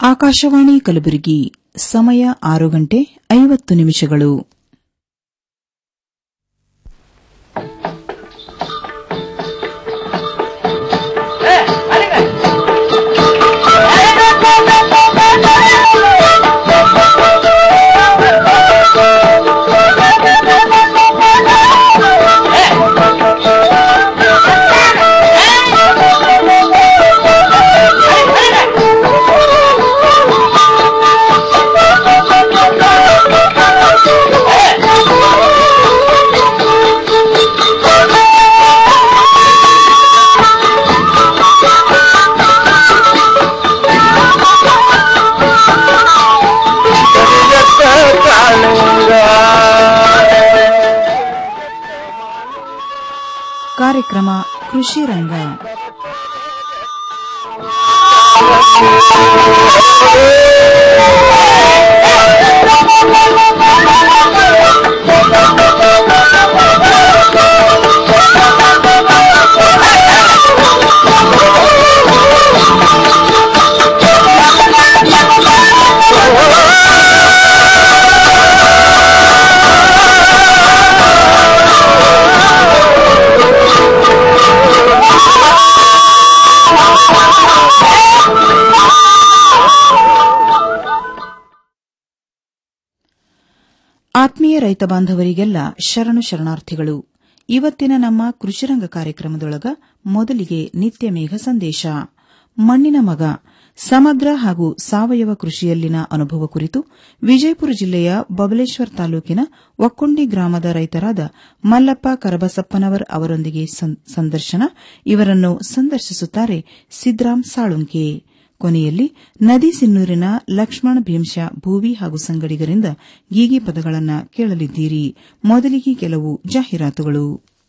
ಆಕಾಶವಾಣಿ ಕಲಬುರಗಿ ಸಮಯ ಆರು ಗಂಟೆ ಐವತ್ತು ನಿಮಿಷಗಳು ಕಾರ್ಯಕ್ರಮ ಕೃಷಿ ರಂಗ ಆತ್ಮೀಯ ರೈತ ಬಾಂಧವರಿಗೆಲ್ಲ ಶರಣು ಶರಣಾರ್ಥಿಗಳು ಇವತ್ತಿನ ನಮ್ಮ ಕೃಷಿರಂಗ ಕಾರ್ಯಕ್ರಮದೊಳಗ ಮೊದಲಿಗೆ ನಿತ್ಯ ಮೇಘ ಸಂದೇಶ ಮಣ್ಣಿನ ಮಗ ಸಮಗ್ರ ಹಾಗೂ ಸಾವಯವ ಕೃಷಿಯಲ್ಲಿನ ಅನುಭವ ಕುರಿತು ವಿಜಯಪುರ ಜಿಲ್ಲೆಯ ಬಬಲೇಶ್ವರ ತಾಲೂಕಿನ ಒಕ್ಕೊಂಡಿ ಗ್ರಾಮದ ರೈತರಾದ ಮಲ್ಲಪ್ಪ ಕರಬಸಪ್ಪನವರ್ ಅವರೊಂದಿಗೆ ಸಂದರ್ಶನ ಇವರನ್ನು ಸಂದರ್ಶಿಸುತ್ತಾರೆ ಸಿದ್ರಾಮ್ ಸಾಳುಂಕೆ ಕೊನೆಯಲ್ಲಿ ನದಿ ಸಿನ್ನೂರಿನ ಲಕ್ಷ್ಮಣ ಭೀಂಶ ಭೂವಿ ಹಾಗೂ ಸಂಗಡಿಗರಿಂದ ಗೀಗಿ ಪದಗಳನ್ನು ಕೇಳಲಿದ್ದೀರಿ ಮೊದಲಿಗೆ ಕೆಲವು ಜಾಹೀರಾತುಗಳು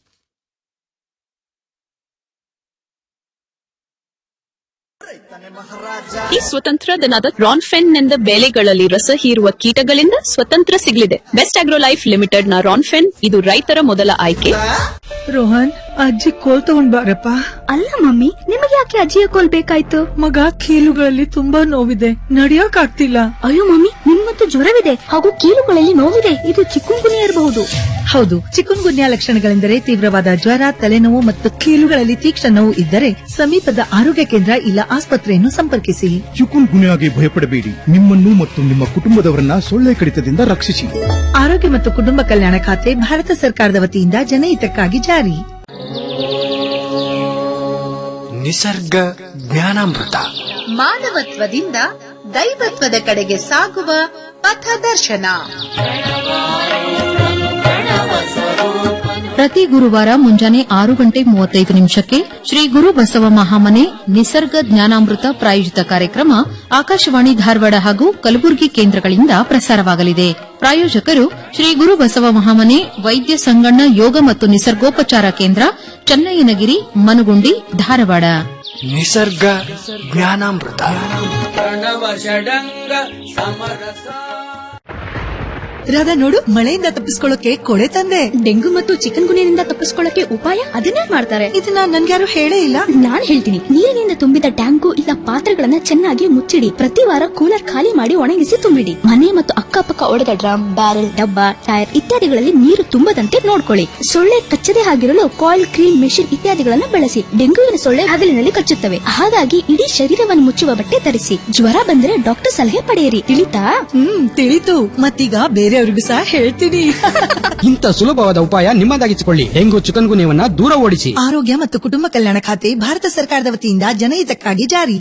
ಈ ಸ್ವತಂತ್ರ ದಿನದ ರಾನ್ಫೆನ್ ನಿಂದ ಬೆಳೆಗಳಲ್ಲಿ ರಸ ಹೀರುವ ಕೀಟಗಳಿಂದ ಸ್ವತಂತ್ರ ಸಿಗಲಿದೆ ಬೆಸ್ಟ್ ಆಗ್ರೋ ಲೈಫ್ ಲಿಮಿಟೆಡ್ ನ ರಾನ್ಫೆನ್ ಇದು ರೈತರ ಮೊದಲ ಆಯ್ಕೆ ರೋಹನ್ ಅಜ್ಜಿ ಕೋಲ್ ತಗೊಂಡ್ ಬಾರಪ್ಪ ಅಲ್ಲ ಮಮ್ಮಿ ನಿಮಗೆ ಯಾಕೆ ಅಜ್ಜಿಯ ಕೋಲ್ ಬೇಕಾಯ್ತು ಮಗ ಕೀಲುಗಳಲ್ಲಿ ತುಂಬಾ ನೋವಿದೆ ನಡಿಯಕ್ ಆಗ್ತಿಲ್ಲ ಅಯ್ಯೋ ಮಮ್ಮಿ ನಿಮ್ಮಂತೂ ಜ್ವರವಿದೆ ಹಾಗೂ ಕೀಲುಗಳಲ್ಲಿ ನೋವಿದೆ ಇದು ಚಿಕ್ಕುಂಗುನಿಯ ಇರಬಹುದು ಹೌದು ಚಿಕನ್ ಗುನ್ಯಾ ಲಕ್ಷಣಗಳೆಂದರೆ ತೀವ್ರವಾದ ಜ್ವರ ತಲೆನೋವು ಮತ್ತು ಕೀಲುಗಳಲ್ಲಿ ತೀಕ್ಷ್ಣ ನೋವು ಇದ್ದರೆ ಸಮೀಪದ ಆರೋಗ್ಯ ಕೇಂದ್ರ ಇಲ್ಲ ಆಸ್ಪತ್ರೆಯನ್ನು ಸಂಪರ್ಕಿಸಿ ಚಿಕುನ್ ಗುನ್ಯಾಗೆ ಭಯಪಡಬೇಡಿ ನಿಮ್ಮನ್ನು ಮತ್ತು ನಿಮ್ಮ ಕುಟುಂಬದವರನ್ನ ಸೊಳ್ಳೆ ಕಡಿತದಿಂದ ರಕ್ಷಿಸಿ ಆರೋಗ್ಯ ಮತ್ತು ಕುಟುಂಬ ಕಲ್ಯಾಣ ಖಾತೆ ಭಾರತ ಸರ್ಕಾರದ ವತಿಯಿಂದ ಜನಹಿತಕ್ಕಾಗಿ ಜಾರಿ ನಿಸರ್ಗ ಜ್ಞಾನಾಮೃತ ಮಾನವತ್ವದಿಂದ ದೈವತ್ವದ ಕಡೆಗೆ ಸಾಗುವ ಪಥದರ್ಶನ ಪ್ರತಿ ಗುರುವಾರ ಮುಂಜಾನೆ ಆರು ಗಂಟೆ ಮೂವತ್ತೈದು ನಿಮಿಷಕ್ಕೆ ಶ್ರೀ ಗುರು ಬಸವ ಮಹಾಮನೆ ನಿಸರ್ಗ ಜ್ಞಾನಾಮೃತ ಪ್ರಾಯೋಜಿತ ಕಾರ್ಯಕ್ರಮ ಆಕಾಶವಾಣಿ ಧಾರವಾಡ ಹಾಗೂ ಕಲಬುರಗಿ ಕೇಂದ್ರಗಳಿಂದ ಪ್ರಸಾರವಾಗಲಿದೆ ಪ್ರಾಯೋಜಕರು ಶ್ರೀ ಗುರು ಬಸವ ಮಹಾಮನೆ ವೈದ್ಯ ಸಂಗಣ್ಣ ಯೋಗ ಮತ್ತು ನಿಸರ್ಗೋಪಚಾರ ಕೇಂದ್ರ ಚನ್ನಯ್ಯನಗಿರಿ ಮನಗುಂಡಿ ಧಾರವಾಡ ನಿಸರ್ಗ ಜ್ಞಾನಾಮೃತ ರಾಧಾ ನೋಡು ಮಳೆಯಿಂದ ತಪ್ಪಿಸ್ಕೊಳ್ಳೋಕೆ ಕೊಳೆ ತಂದೆ ಡೆಂಗು ಮತ್ತು ಚಿಕನ್ ಗುನಿಯಿಂದ ತಪ್ಪಿಸ್ಕೊಳ್ಳಕ್ಕೆ ಉಪಾಯ ಅದನ್ನೇ ಮಾಡ್ತಾರೆ ಇದನ್ನ ನನ್ಗ್ಯಾರು ಹೇಳೇ ಇಲ್ಲ ನಾನ್ ಹೇಳ್ತೀನಿ ನೀರಿನಿಂದ ತುಂಬಿದ ಟ್ಯಾಂಕು ಇಲ್ಲ ಪಾತ್ರೆಗಳನ್ನ ಚೆನ್ನಾಗಿ ಮುಚ್ಚಿಡಿ ಪ್ರತಿ ವಾರ ಕೂಲರ್ ಖಾಲಿ ಮಾಡಿ ಒಣಗಿಸಿ ತುಂಬಿಡಿ ಮನೆ ಮತ್ತು ಅಕ್ಕಪಕ್ಕ ಒಡೆದ ಡ್ರಮ್ ಬ್ಯಾರೆಲ್ ಡಬ್ಬ ಟೈರ್ ಇತ್ಯಾದಿಗಳಲ್ಲಿ ನೀರು ತುಂಬದಂತೆ ನೋಡ್ಕೊಳ್ಳಿ ಸೊಳ್ಳೆ ಕಚ್ಚದೆ ಆಗಿರಲು ಕಾಯಿಲ್ ಕ್ರೀಮ್ ಮೆಷಿನ್ ಇತ್ಯಾದಿಗಳನ್ನ ಬಳಸಿ ಡೆಂಗುವಿನ ಸೊಳ್ಳೆ ಹಗಲಿನಲ್ಲಿ ಕಚ್ಚುತ್ತವೆ ಹಾಗಾಗಿ ಇಡೀ ಶರೀರವನ್ನು ಮುಚ್ಚುವ ಬಟ್ಟೆ ಧರಿಸಿ ಜ್ವರ ಬಂದರೆ ಡಾಕ್ಟರ್ ಸಲಹೆ ಪಡೆಯಿರಿ ತಿಳಿತಾ ಹ್ಮ್ ತಿಳಿತು ಮತ್ತೀಗ ಬೇರೆಯವ್ರಿಗೂ ಸಹ ಹೇಳ್ತೀನಿ ಇಂಥ ಸುಲಭವಾದ ಉಪಾಯ ನಿಮ್ಮದಾಗಿಸಿಕೊಳ್ಳಿ ಡೆಂಗು ಚಿಕನ್ ಗುನ್ಯವನ್ನ ದೂರ ಓಡಿಸಿ ಆರೋಗ್ಯ ಮತ್ತು ಕುಟುಂಬ ಕಲ್ಯಾಣ ಖಾತೆ ಭಾರತ ಸರ್ಕಾರದ ವತಿಯಿಂದ ಜನಹಿತಕ್ಕಾಗಿ ಜಾರಿ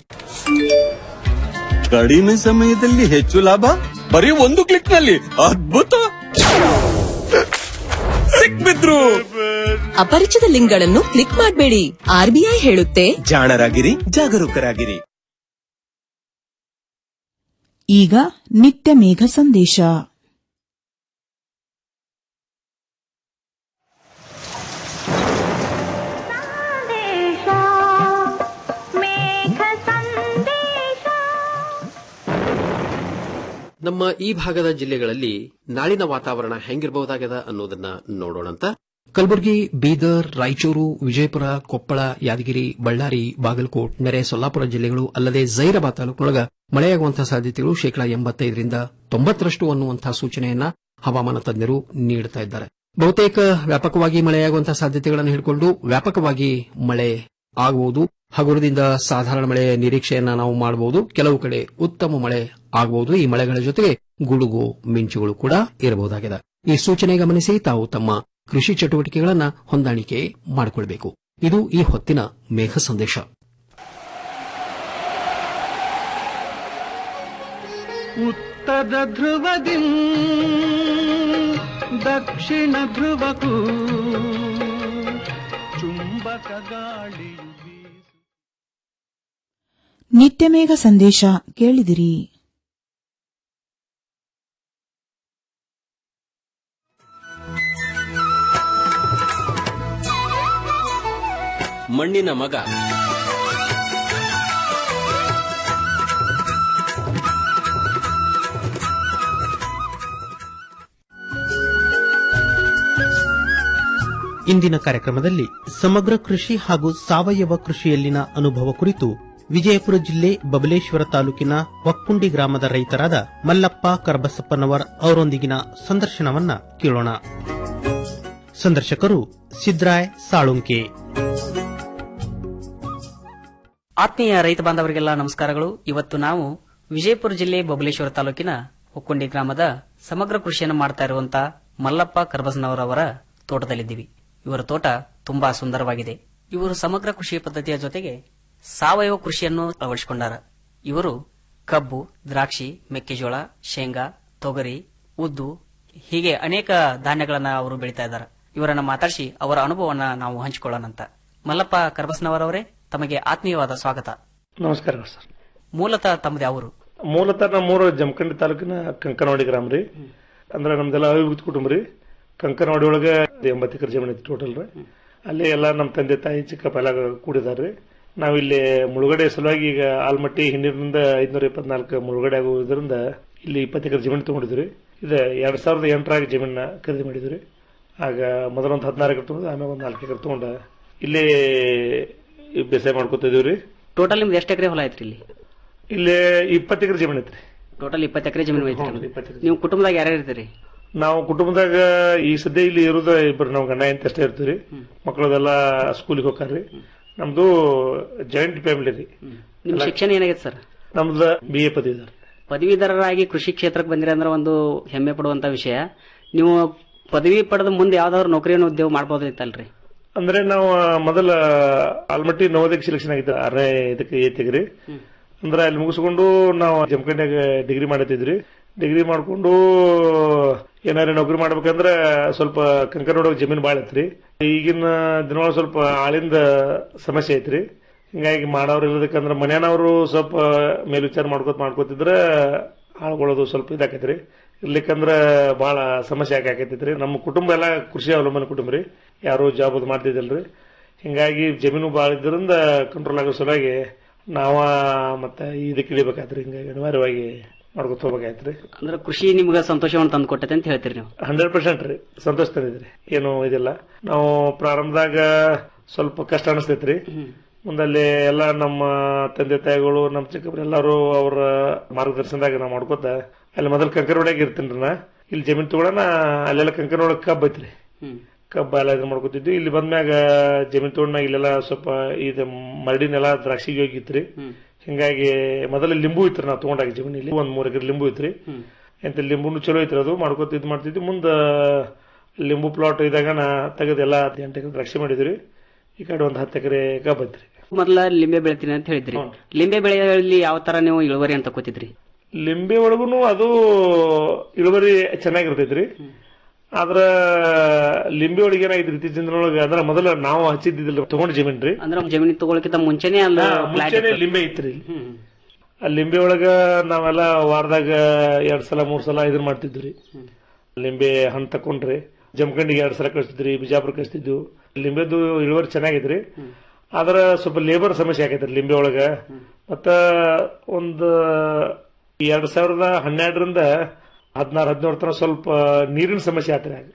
ಕಡಿಮೆ ಸಮಯದಲ್ಲಿ ಹೆಚ್ಚು ಲಾಭ ಬರೀ ಒಂದು ಕ್ಲಿಕ್ ನಲ್ಲಿ ಅದ್ಭುತ ಸಿಕ್ಬಿದ್ರು ಅಪರಿಚಿತ ಲಿಂಕ್ಗಳನ್ನು ಕ್ಲಿಕ್ ಮಾಡಬೇಡಿ ಆರ್ಬಿಐ ಹೇಳುತ್ತೆ ಜಾಣರಾಗಿರಿ ಜಾಗರೂಕರಾಗಿರಿ ಈಗ ನಿತ್ಯ ಮೇಘ ಸಂದೇಶ ನಮ್ಮ ಈ ಭಾಗದ ಜಿಲ್ಲೆಗಳಲ್ಲಿ ನಾಳಿನ ವಾತಾವರಣ ಹೆಂಗಿರಬಹುದಾಗದ ಅನ್ನೋದನ್ನ ನೋಡೋಣಂತ ಕಲಬುರಗಿ ಬೀದರ್ ರಾಯಚೂರು ವಿಜಯಪುರ ಕೊಪ್ಪಳ ಯಾದಗಿರಿ ಬಳ್ಳಾರಿ ಬಾಗಲಕೋಟ್ ನೆರೆ ಸೊಲ್ಲಾಪುರ ಜಿಲ್ಲೆಗಳು ಅಲ್ಲದೆ ಜೈರಾಬಾದ್ ತಾಲೂಕಿನೊಳಗ ಮಳೆಯಾಗುವಂತಹ ಸಾಧ್ಯತೆಗಳು ಶೇಕಡಾ ಎಂಬತ್ತೈದರಿಂದ ತೊಂಬತ್ತರಷ್ಟು ಅನ್ನುವಂತಹ ಸೂಚನೆಯನ್ನ ಹವಾಮಾನ ತಜ್ಞರು ನೀಡುತ್ತಾ ಇದ್ದಾರೆ ಬಹುತೇಕ ವ್ಯಾಪಕವಾಗಿ ಮಳೆಯಾಗುವಂತಹ ಸಾಧ್ಯತೆಗಳನ್ನು ಹಿಡ್ಕೊಂಡು ವ್ಯಾಪಕವಾಗಿ ಮಳೆ ಆಗಬಹುದು ಹಗುರದಿಂದ ಸಾಧಾರಣ ಮಳೆ ನಿರೀಕ್ಷೆಯನ್ನ ನಾವು ಮಾಡಬಹುದು ಕೆಲವು ಕಡೆ ಉತ್ತಮ ಮಳೆ ಆಗಬಹುದು ಈ ಮಳೆಗಳ ಜೊತೆಗೆ ಗುಡುಗು ಮಿಂಚುಗಳು ಕೂಡ ಇರಬಹುದಾಗಿದೆ ಈ ಸೂಚನೆ ಗಮನಿಸಿ ತಾವು ತಮ್ಮ ಕೃಷಿ ಚಟುವಟಿಕೆಗಳನ್ನ ಹೊಂದಾಣಿಕೆ ಮಾಡಿಕೊಳ್ಬೇಕು ಇದು ಈ ಹೊತ್ತಿನ ಮೇಘ ಸಂದೇಶ ಉತ್ತರ ಧ್ರುವದಿ ದಕ್ಷಿಣ ಧ್ರುವಕ್ಕೂ ಚುಂಬಕ ಗಾಳಿಯು ನಿತ್ಯಮೇಘ ಸಂದೇಶ ಕೇಳಿದಿರಿ ಮಣ್ಣಿನ ಮಗ ಇಂದಿನ ಕಾರ್ಯಕ್ರಮದಲ್ಲಿ ಸಮಗ್ರ ಕೃಷಿ ಹಾಗೂ ಸಾವಯವ ಕೃಷಿಯಲ್ಲಿನ ಅನುಭವ ಕುರಿತು ವಿಜಯಪುರ ಜಿಲ್ಲೆ ಬಬಲೇಶ್ವರ ತಾಲೂಕಿನ ವಕ್ಕುಂಡಿ ಗ್ರಾಮದ ರೈತರಾದ ಮಲ್ಲಪ್ಪ ಕರಬಸಪ್ಪನವರ್ ಅವರೊಂದಿಗಿನ ಸಂದರ್ಶನವನ್ನ ಕೇಳೋಣ ಸಂದರ್ಶಕರು ಸಿದ್ರಾಯ್ ಸಾಳುಂಕೆ ಆತ್ಮೀಯ ರೈತ ಬಾಂಧವರಿಗೆಲ್ಲ ನಮಸ್ಕಾರಗಳು ಇವತ್ತು ನಾವು ವಿಜಯಪುರ ಜಿಲ್ಲೆ ಬಬಲೇಶ್ವರ ತಾಲೂಕಿನ ಹೊಕ್ಕೊಂಡಿ ಗ್ರಾಮದ ಸಮಗ್ರ ಕೃಷಿಯನ್ನು ಮಾಡ್ತಾ ಇರುವಂತಹ ಮಲ್ಲಪ್ಪ ಕರ್ಬಸ್ನವರವರ ತೋಟದಲ್ಲಿದ್ದೀವಿ ಇವರ ತೋಟ ತುಂಬಾ ಸುಂದರವಾಗಿದೆ ಇವರು ಸಮಗ್ರ ಕೃಷಿ ಪದ್ಧತಿಯ ಜೊತೆಗೆ ಸಾವಯವ ಕೃಷಿಯನ್ನು ಅಳವಡಿಸಿಕೊಂಡಾರ ಇವರು ಕಬ್ಬು ದ್ರಾಕ್ಷಿ ಮೆಕ್ಕೆಜೋಳ ಶೇಂಗಾ ತೊಗರಿ ಉದ್ದು ಹೀಗೆ ಅನೇಕ ಧಾನ್ಯಗಳನ್ನ ಅವರು ಬೆಳೀತಾ ಇದ್ದಾರೆ ಇವರನ್ನ ಮಾತಾಡಿಸಿ ಅವರ ಅನುಭವವನ್ನ ನಾವು ಹಂಚಿಕೊಳ್ಳೋಣಂತ ಮಲ್ಲಪ್ಪ ಕರ್ಬಸ್ನವರವರೇ ತಮಗೆ ಆತ್ಮೀಯವಾದ ಸ್ವಾಗತ ನಮಸ್ಕಾರ ಸರ್ ಮೂಲತಃ ತಮ್ಮದು ಯಾವರು ಮೂಲತಃ ನಮ್ಮೂರು ಜಮಖಂಡಿ ತಾಲೂಕಿನ ಕಂಕನವಾಡಿ ಗ್ರಾಮ ರೀ ಅಂದ್ರೆ ನಮ್ದೆಲ್ಲ ಅವಿಭೂತಿ ಕುಟುಂಬ ರೀ ಕಂಕನವಾಡಿ ಒಳಗ ಎಂಬತ್ತು ಎಕರೆ ಜಮೀನು ಐತಿ ಟೋಟಲ್ ರೀ ಅಲ್ಲಿ ಎಲ್ಲ ನಮ್ಮ ತಂದೆ ತಾಯಿ ಚಿಕ್ಕಪ್ಪ ಎಲ್ಲ ಕೂಡಿದಾರ್ರಿ ನಾವಿಲ್ಲಿ ಮುಳುಗಡೆ ಸಲುವಾಗಿ ಈಗ ಆಲ್ಮಟ್ಟಿ ಹಿಂದಿನಿಂದ ಐದ್ನೂರ ಇಪ್ಪತ್ನಾಲ್ಕು ಮುಳುಗಡೆ ಆಗುವುದರಿಂದ ಇಲ್ಲಿ ಇಪ್ಪತ್ತು ಎಕರೆ ಜಮೀನು ತಗೊಂಡಿದ್ರಿ ಇದು ಎರಡ್ ಸಾವಿರದ ಎಂಟರಾಗ ಜಮೀನ ಖರೀದಿ ಮಾಡಿದ್ರಿ ಆಗ ಮೊದಲೊಂದು ಹದಿನಾರು ಎಕರೆ ತಗೊಂಡು ಆಮೇಲೆ ಒಂದು ನಾಲ್ಕು ಎಕರೆ ತಗೊಂಡ ಇಲ್ಲಿ ಬೇಸಾಯ ಮಾಡ್ಕೊತಿದೀವ್ರಿ ಟೋಟಲ್ ನಿಮ್ದು ಎಷ್ಟು ಎಕರೆ ಹೊಲ ಐತ್ರಿ ಇಲ್ಲಿ ಇಲ್ಲಿ ಇಪ್ಪತ್ತು ಎಕರೆ ಜಮೀನು ಐತ್ರಿ ಟೋಟಲ್ ಇಪ್ಪತ್ತು ಎಕರೆ ಜಮೀನು ಐತ್ರಿ ಹ್ಞೂ, ಇಪ್ಪತ್ತು ಎಕರೆ. ನೀವು ಕುಟುಂಬದಾಗ ಯಾರ್ಯಾರು ಇರ್ತೀರಿ ನಾವು ಕುಟುಂಬದಾಗ ಈ ಸದ್ಯ ಇಲ್ಲಿ ಇರೋದ ಇಬ್ರು ನಾವು ಗಂಡ ಅಂತ ಅಷ್ಟೇ ಇರ್ತೀವಿ ಮಕ್ಕಳದೆಲ್ಲ ಸ್ಕೂಲಿಗೆ ಹೋಗ್ತಾರ್ರಿ ನಮ್ದು ಜಾಯಿಂಟ್ ಫ್ಯಾಮಿಲಿ ರೀ ನಿಮ್ ಶಿಕ್ಷಣ ಏನಾಗೈತೆ ಸರ್ ನಮ್ದು ಬಿ ಎ ಪದವೀಧರ ಪದವೀಧರರಾಗಿ ಕೃಷಿ ಕ್ಷೇತ್ರಕ್ಕೆ ಬಂದಿರ ಅಂದ್ರೆ ಒಂದು ಹೆಮ್ಮೆ ಪಡುವಂತ ವಿಷಯ ನೀವು ಪದವಿ ಪಡೆದ ಮುಂದೆ ಯಾವ್ದಾದ್ರು ನೌಕರಿಯನ್ನು ಉದ್ಯೋಗ ಮಾಡ್ಬೋದಿತ್ತಲ್ರಿ ಅಂದ್ರೆ ನಾವು ಮೊದಲ ಆಲ್ಮಟ್ಟಿ ನವೋದಯಕ್ಕೆ ಸೆಲೆಕ್ಷನ್ ಆಗಿದ್ದ ಆರನೇ ಇದಕ್ಕೆ ಏತಿಗ್ರಿ ಅಂದ್ರೆ ಅಲ್ಲಿ ಮುಗಿಸ್ಕೊಂಡು ನಾವು ಜಮಖಂಡ್ಯಾಗ ಡಿಗ್ರಿ ಮಾಡತ್ತಿದ್ರಿ ಡಿಗ್ರಿ ಮಾಡ್ಕೊಂಡು ಏನಾರ ನೌಕರಿ ಮಾಡ್ಬೇಕಂದ್ರ ಸ್ವಲ್ಪ ಕಂಕನೋಡೋಗ ಜಮೀನ್ ಬಾಳ ಐತ್ರಿ ಈಗಿನ ದಿನೊಳಗ ಸ್ವಲ್ಪ ಆಳಿಂದ ಸಮಸ್ಯೆ ಐತ್ರಿ ಹಿಂಗಾಗಿ ಮಾಡೋರು ಇರೋದಕ್ಕಂದ್ರ ಮನ್ಯಾನವರು ಸ್ವಲ್ಪ ಮೇಲ್ವಿಚಾರ ಮಾಡ್ಕೋತ ಮಾಡ್ಕೋತಿದ್ರ ಆಳ್ಕೊಳ್ಳೋದು ಸ್ವಲ್ಪ ಇದಾಕೈತ್ರಿ ಇರ್ಲಿಕ್ಕಂದ್ರ ಬಹಳ ಸಮಸ್ಯೆ ಆಗಾಕೈತಿತ್ರಿ ನಮ್ಮ ಕುಟುಂಬ ಎಲ್ಲ ಕೃಷಿ ಅವಲಂಬನೆ ಕುಟುಂಬ ರೀ ಯಾರು ಜಾಬ್ ಅದು ಮಾಡ್ತಿದ್ದಿಲ್ರಿ ಹಿಂಗಾಗಿ ಜಮೀನು ಭಾಳ ಇದ್ರಿಂದ ಕಂಟ್ರೋಲ್ ಆಗೋ ಸಲುವಾಗಿ ನಾವ ಮತ್ತ ಇದಕ್ಕೆ ಇಳಿಬೇಕಾಯ್ತ್ರಿ ಹಿಂಗಾಗಿ ಅನಿವಾರ್ಯವಾಗಿ ಮಾಡ್ಕೊತ ಹೋಗ್ಬೇಕಾಯ್ತ್ರಿ ಅಂದ್ರೆ ಕೃಷಿ ನಿಮ್ಗೆ ಸಂತೋಷವನ್ನು ತಂದು ಕೊಟ್ಟೈತೆ ಅಂತ ಹೇಳ್ತೀರಿ ನೀವು ಹಂಡ್ರೆಡ್ ಪರ್ಸೆಂಟ್ ರೀ ಸಂತೋಷ ತಂದಿದ್ರಿ ಏನು ಇದಿಲ್ಲ ನಾವು ಪ್ರಾರಂಭದಾಗ ಸ್ವಲ್ಪ ಕಷ್ಟ ಅನಿಸ್ತೈತ್ರಿ ಮುಂದಲ್ಲಿ ಎಲ್ಲ ನಮ್ಮ ತಂದೆ ತಾಯಿಗಳು ನಮ್ಮ ಚಿಕ್ಕಬ್ರು ಎಲ್ಲಾರು ಅವರ ಮಾರ್ಗದರ್ಶನದಾಗ ನಾವು ಮಾಡ್ಕೋತ ಅಲ್ಲಿ ಮೊದಲು ಕಂಕರವಾಡ್ಯಾಗ ಇರ್ತೀನಿ ನಾ ಇಲ್ಲಿ ಜಮೀನ್ ತಗೊಳನ ಅಲ್ಲೆಲ್ಲ ಕಂಕರವಾಡ ಕಬ್ಬ್ ಐತ್ರಿ ಕಬ್ಬ ಎಲ್ಲ ಇದು ಮಾಡ್ಕೊತಿದ್ವಿ ಇಲ್ಲಿ ಬಂದ್ಮ್ಯಾಗ ಜಮೀನ್ ತಗೊಂಡ ಇಲ್ಲೆಲ್ಲ ಸ್ವಲ್ಪ ಇದು ಮರಡಿನೆಲ್ಲ ದ್ರಾಕ್ಷಿಗೆ ಹೋಗಿತ್ರಿ ಹಿಂಗಾಗಿ ಮೊದಲ ಲಿಂಬು ಇತ್ರಿ ನಾವು ತಗೊಂಡಾಗ ಜಮೀನಲ್ಲಿ ಒಂದ್ ಮೂರ್ ಎಕರೆ ಲಿಂಬು ಐತ್ರಿ ಎಂತ ಲಿಂಬುನು ಚಲೋ ಐತ್ರಿ ಅದು ಮಾಡ್ಕೊತ ಇದು ಮಾಡ್ತಿದ್ವಿ ಮುಂದ ಲಿಂಬು ಪ್ಲಾಟ್ ಇದಾಗ ನಾ ತೆಗೆದು ಎಲ್ಲ ಎಂಟು ಎಕರೆ ದ್ರಾಕ್ಷಿ ಮಾಡಿದ್ರಿ ಈ ಕಡೆ ಒಂದ್ ಹತ್ತು ಎಕರೆ ಕಬ್ಬ್ ಐತ್ರಿ ಮೊದಲ ಲಿಂಬೆ ಬೆಳಿತೀನಿ ಅಂತ ಹೇಳಿದ್ರಿ ಲಿಂಬೆ ಬೆಳೆಯಲ್ಲಿ ಯಾವ ತರ ನೀವು ಇಳುವರಿ ಅಂತ ಕೂತಿದ್ರಿ ಲಿಂಬೆ ಒಳಗುನು ಅದು ಇಳುವರಿ ಚೆನ್ನಾಗಿರ್ತೈತ್ರಿ ಆದ್ರ ಲಿಂಬೆ ಒಳಗೆ ಏನಾಗಿದ್ರಿ ಇತ್ತೀಚಿನ ದಿನದೊಳಗೆ ಅಂದ್ರೆ ಮೊದಲ ನಾವು ಹಚ್ಚಿದ್ದಿಲ್ಲ ತಗೊಂಡ್ ಜಮೀನ್ ರೀ ಅಂದ್ರೆ ಜಮೀನು ತಗೊಳಕ್ಕಿಂತ ಮುಂಚೆನೆ ಅಲ್ಲ ಹಾ, flat ಮುಂಚೆನೆ ಇತ್ತು. ಲಿಂಬೆ ಐತ್ರಿ ಇಲ್ಲಿ. ಆ ಲಿಂಬೆ ಒಳಗ ನಾವೆಲ್ಲ ವಾರದಾಗ ಎರಡ್ ಸಲ ಮೂರ್ ಸಲ ಇದನ್ ಮಾಡ್ತಿದ್ವಿ ಲಿಂಬೆ ಹಣ್ಣು ತಕೊಂಡ್ರಿ ಜಮಖಂಡಿಗೆ ಎರಡ್ ಸಲ ಕಳಿಸ್ತಿದ್ರಿ ಬಿಜಾಪುರ ಕಳಿಸ್ತಿದ್ವು ಲಿಂಬೆದು ಇಳುವರಿ ಚೆನ್ನಾಗೈತ್ರಿ ಆದ್ರ ಸ್ವಲ್ಪ ಲೇಬರ್ ಸಮಸ್ಯೆ ಆಗೈತ್ರಿ ಲಿಂಬೆ ಒಳಗ ಮತ್ತ ಒಂದು ಎರಡ್ ಸಾವಿರದ ಹನ್ನೆರಡರಿಂದ ಹದಿನಾರು ಹದಿನೇಳು ತನಕ ಸ್ವಲ್ಪ ನೀರಿನ ಸಮಸ್ಯೆ ಆತ್ರಿ ಆಗ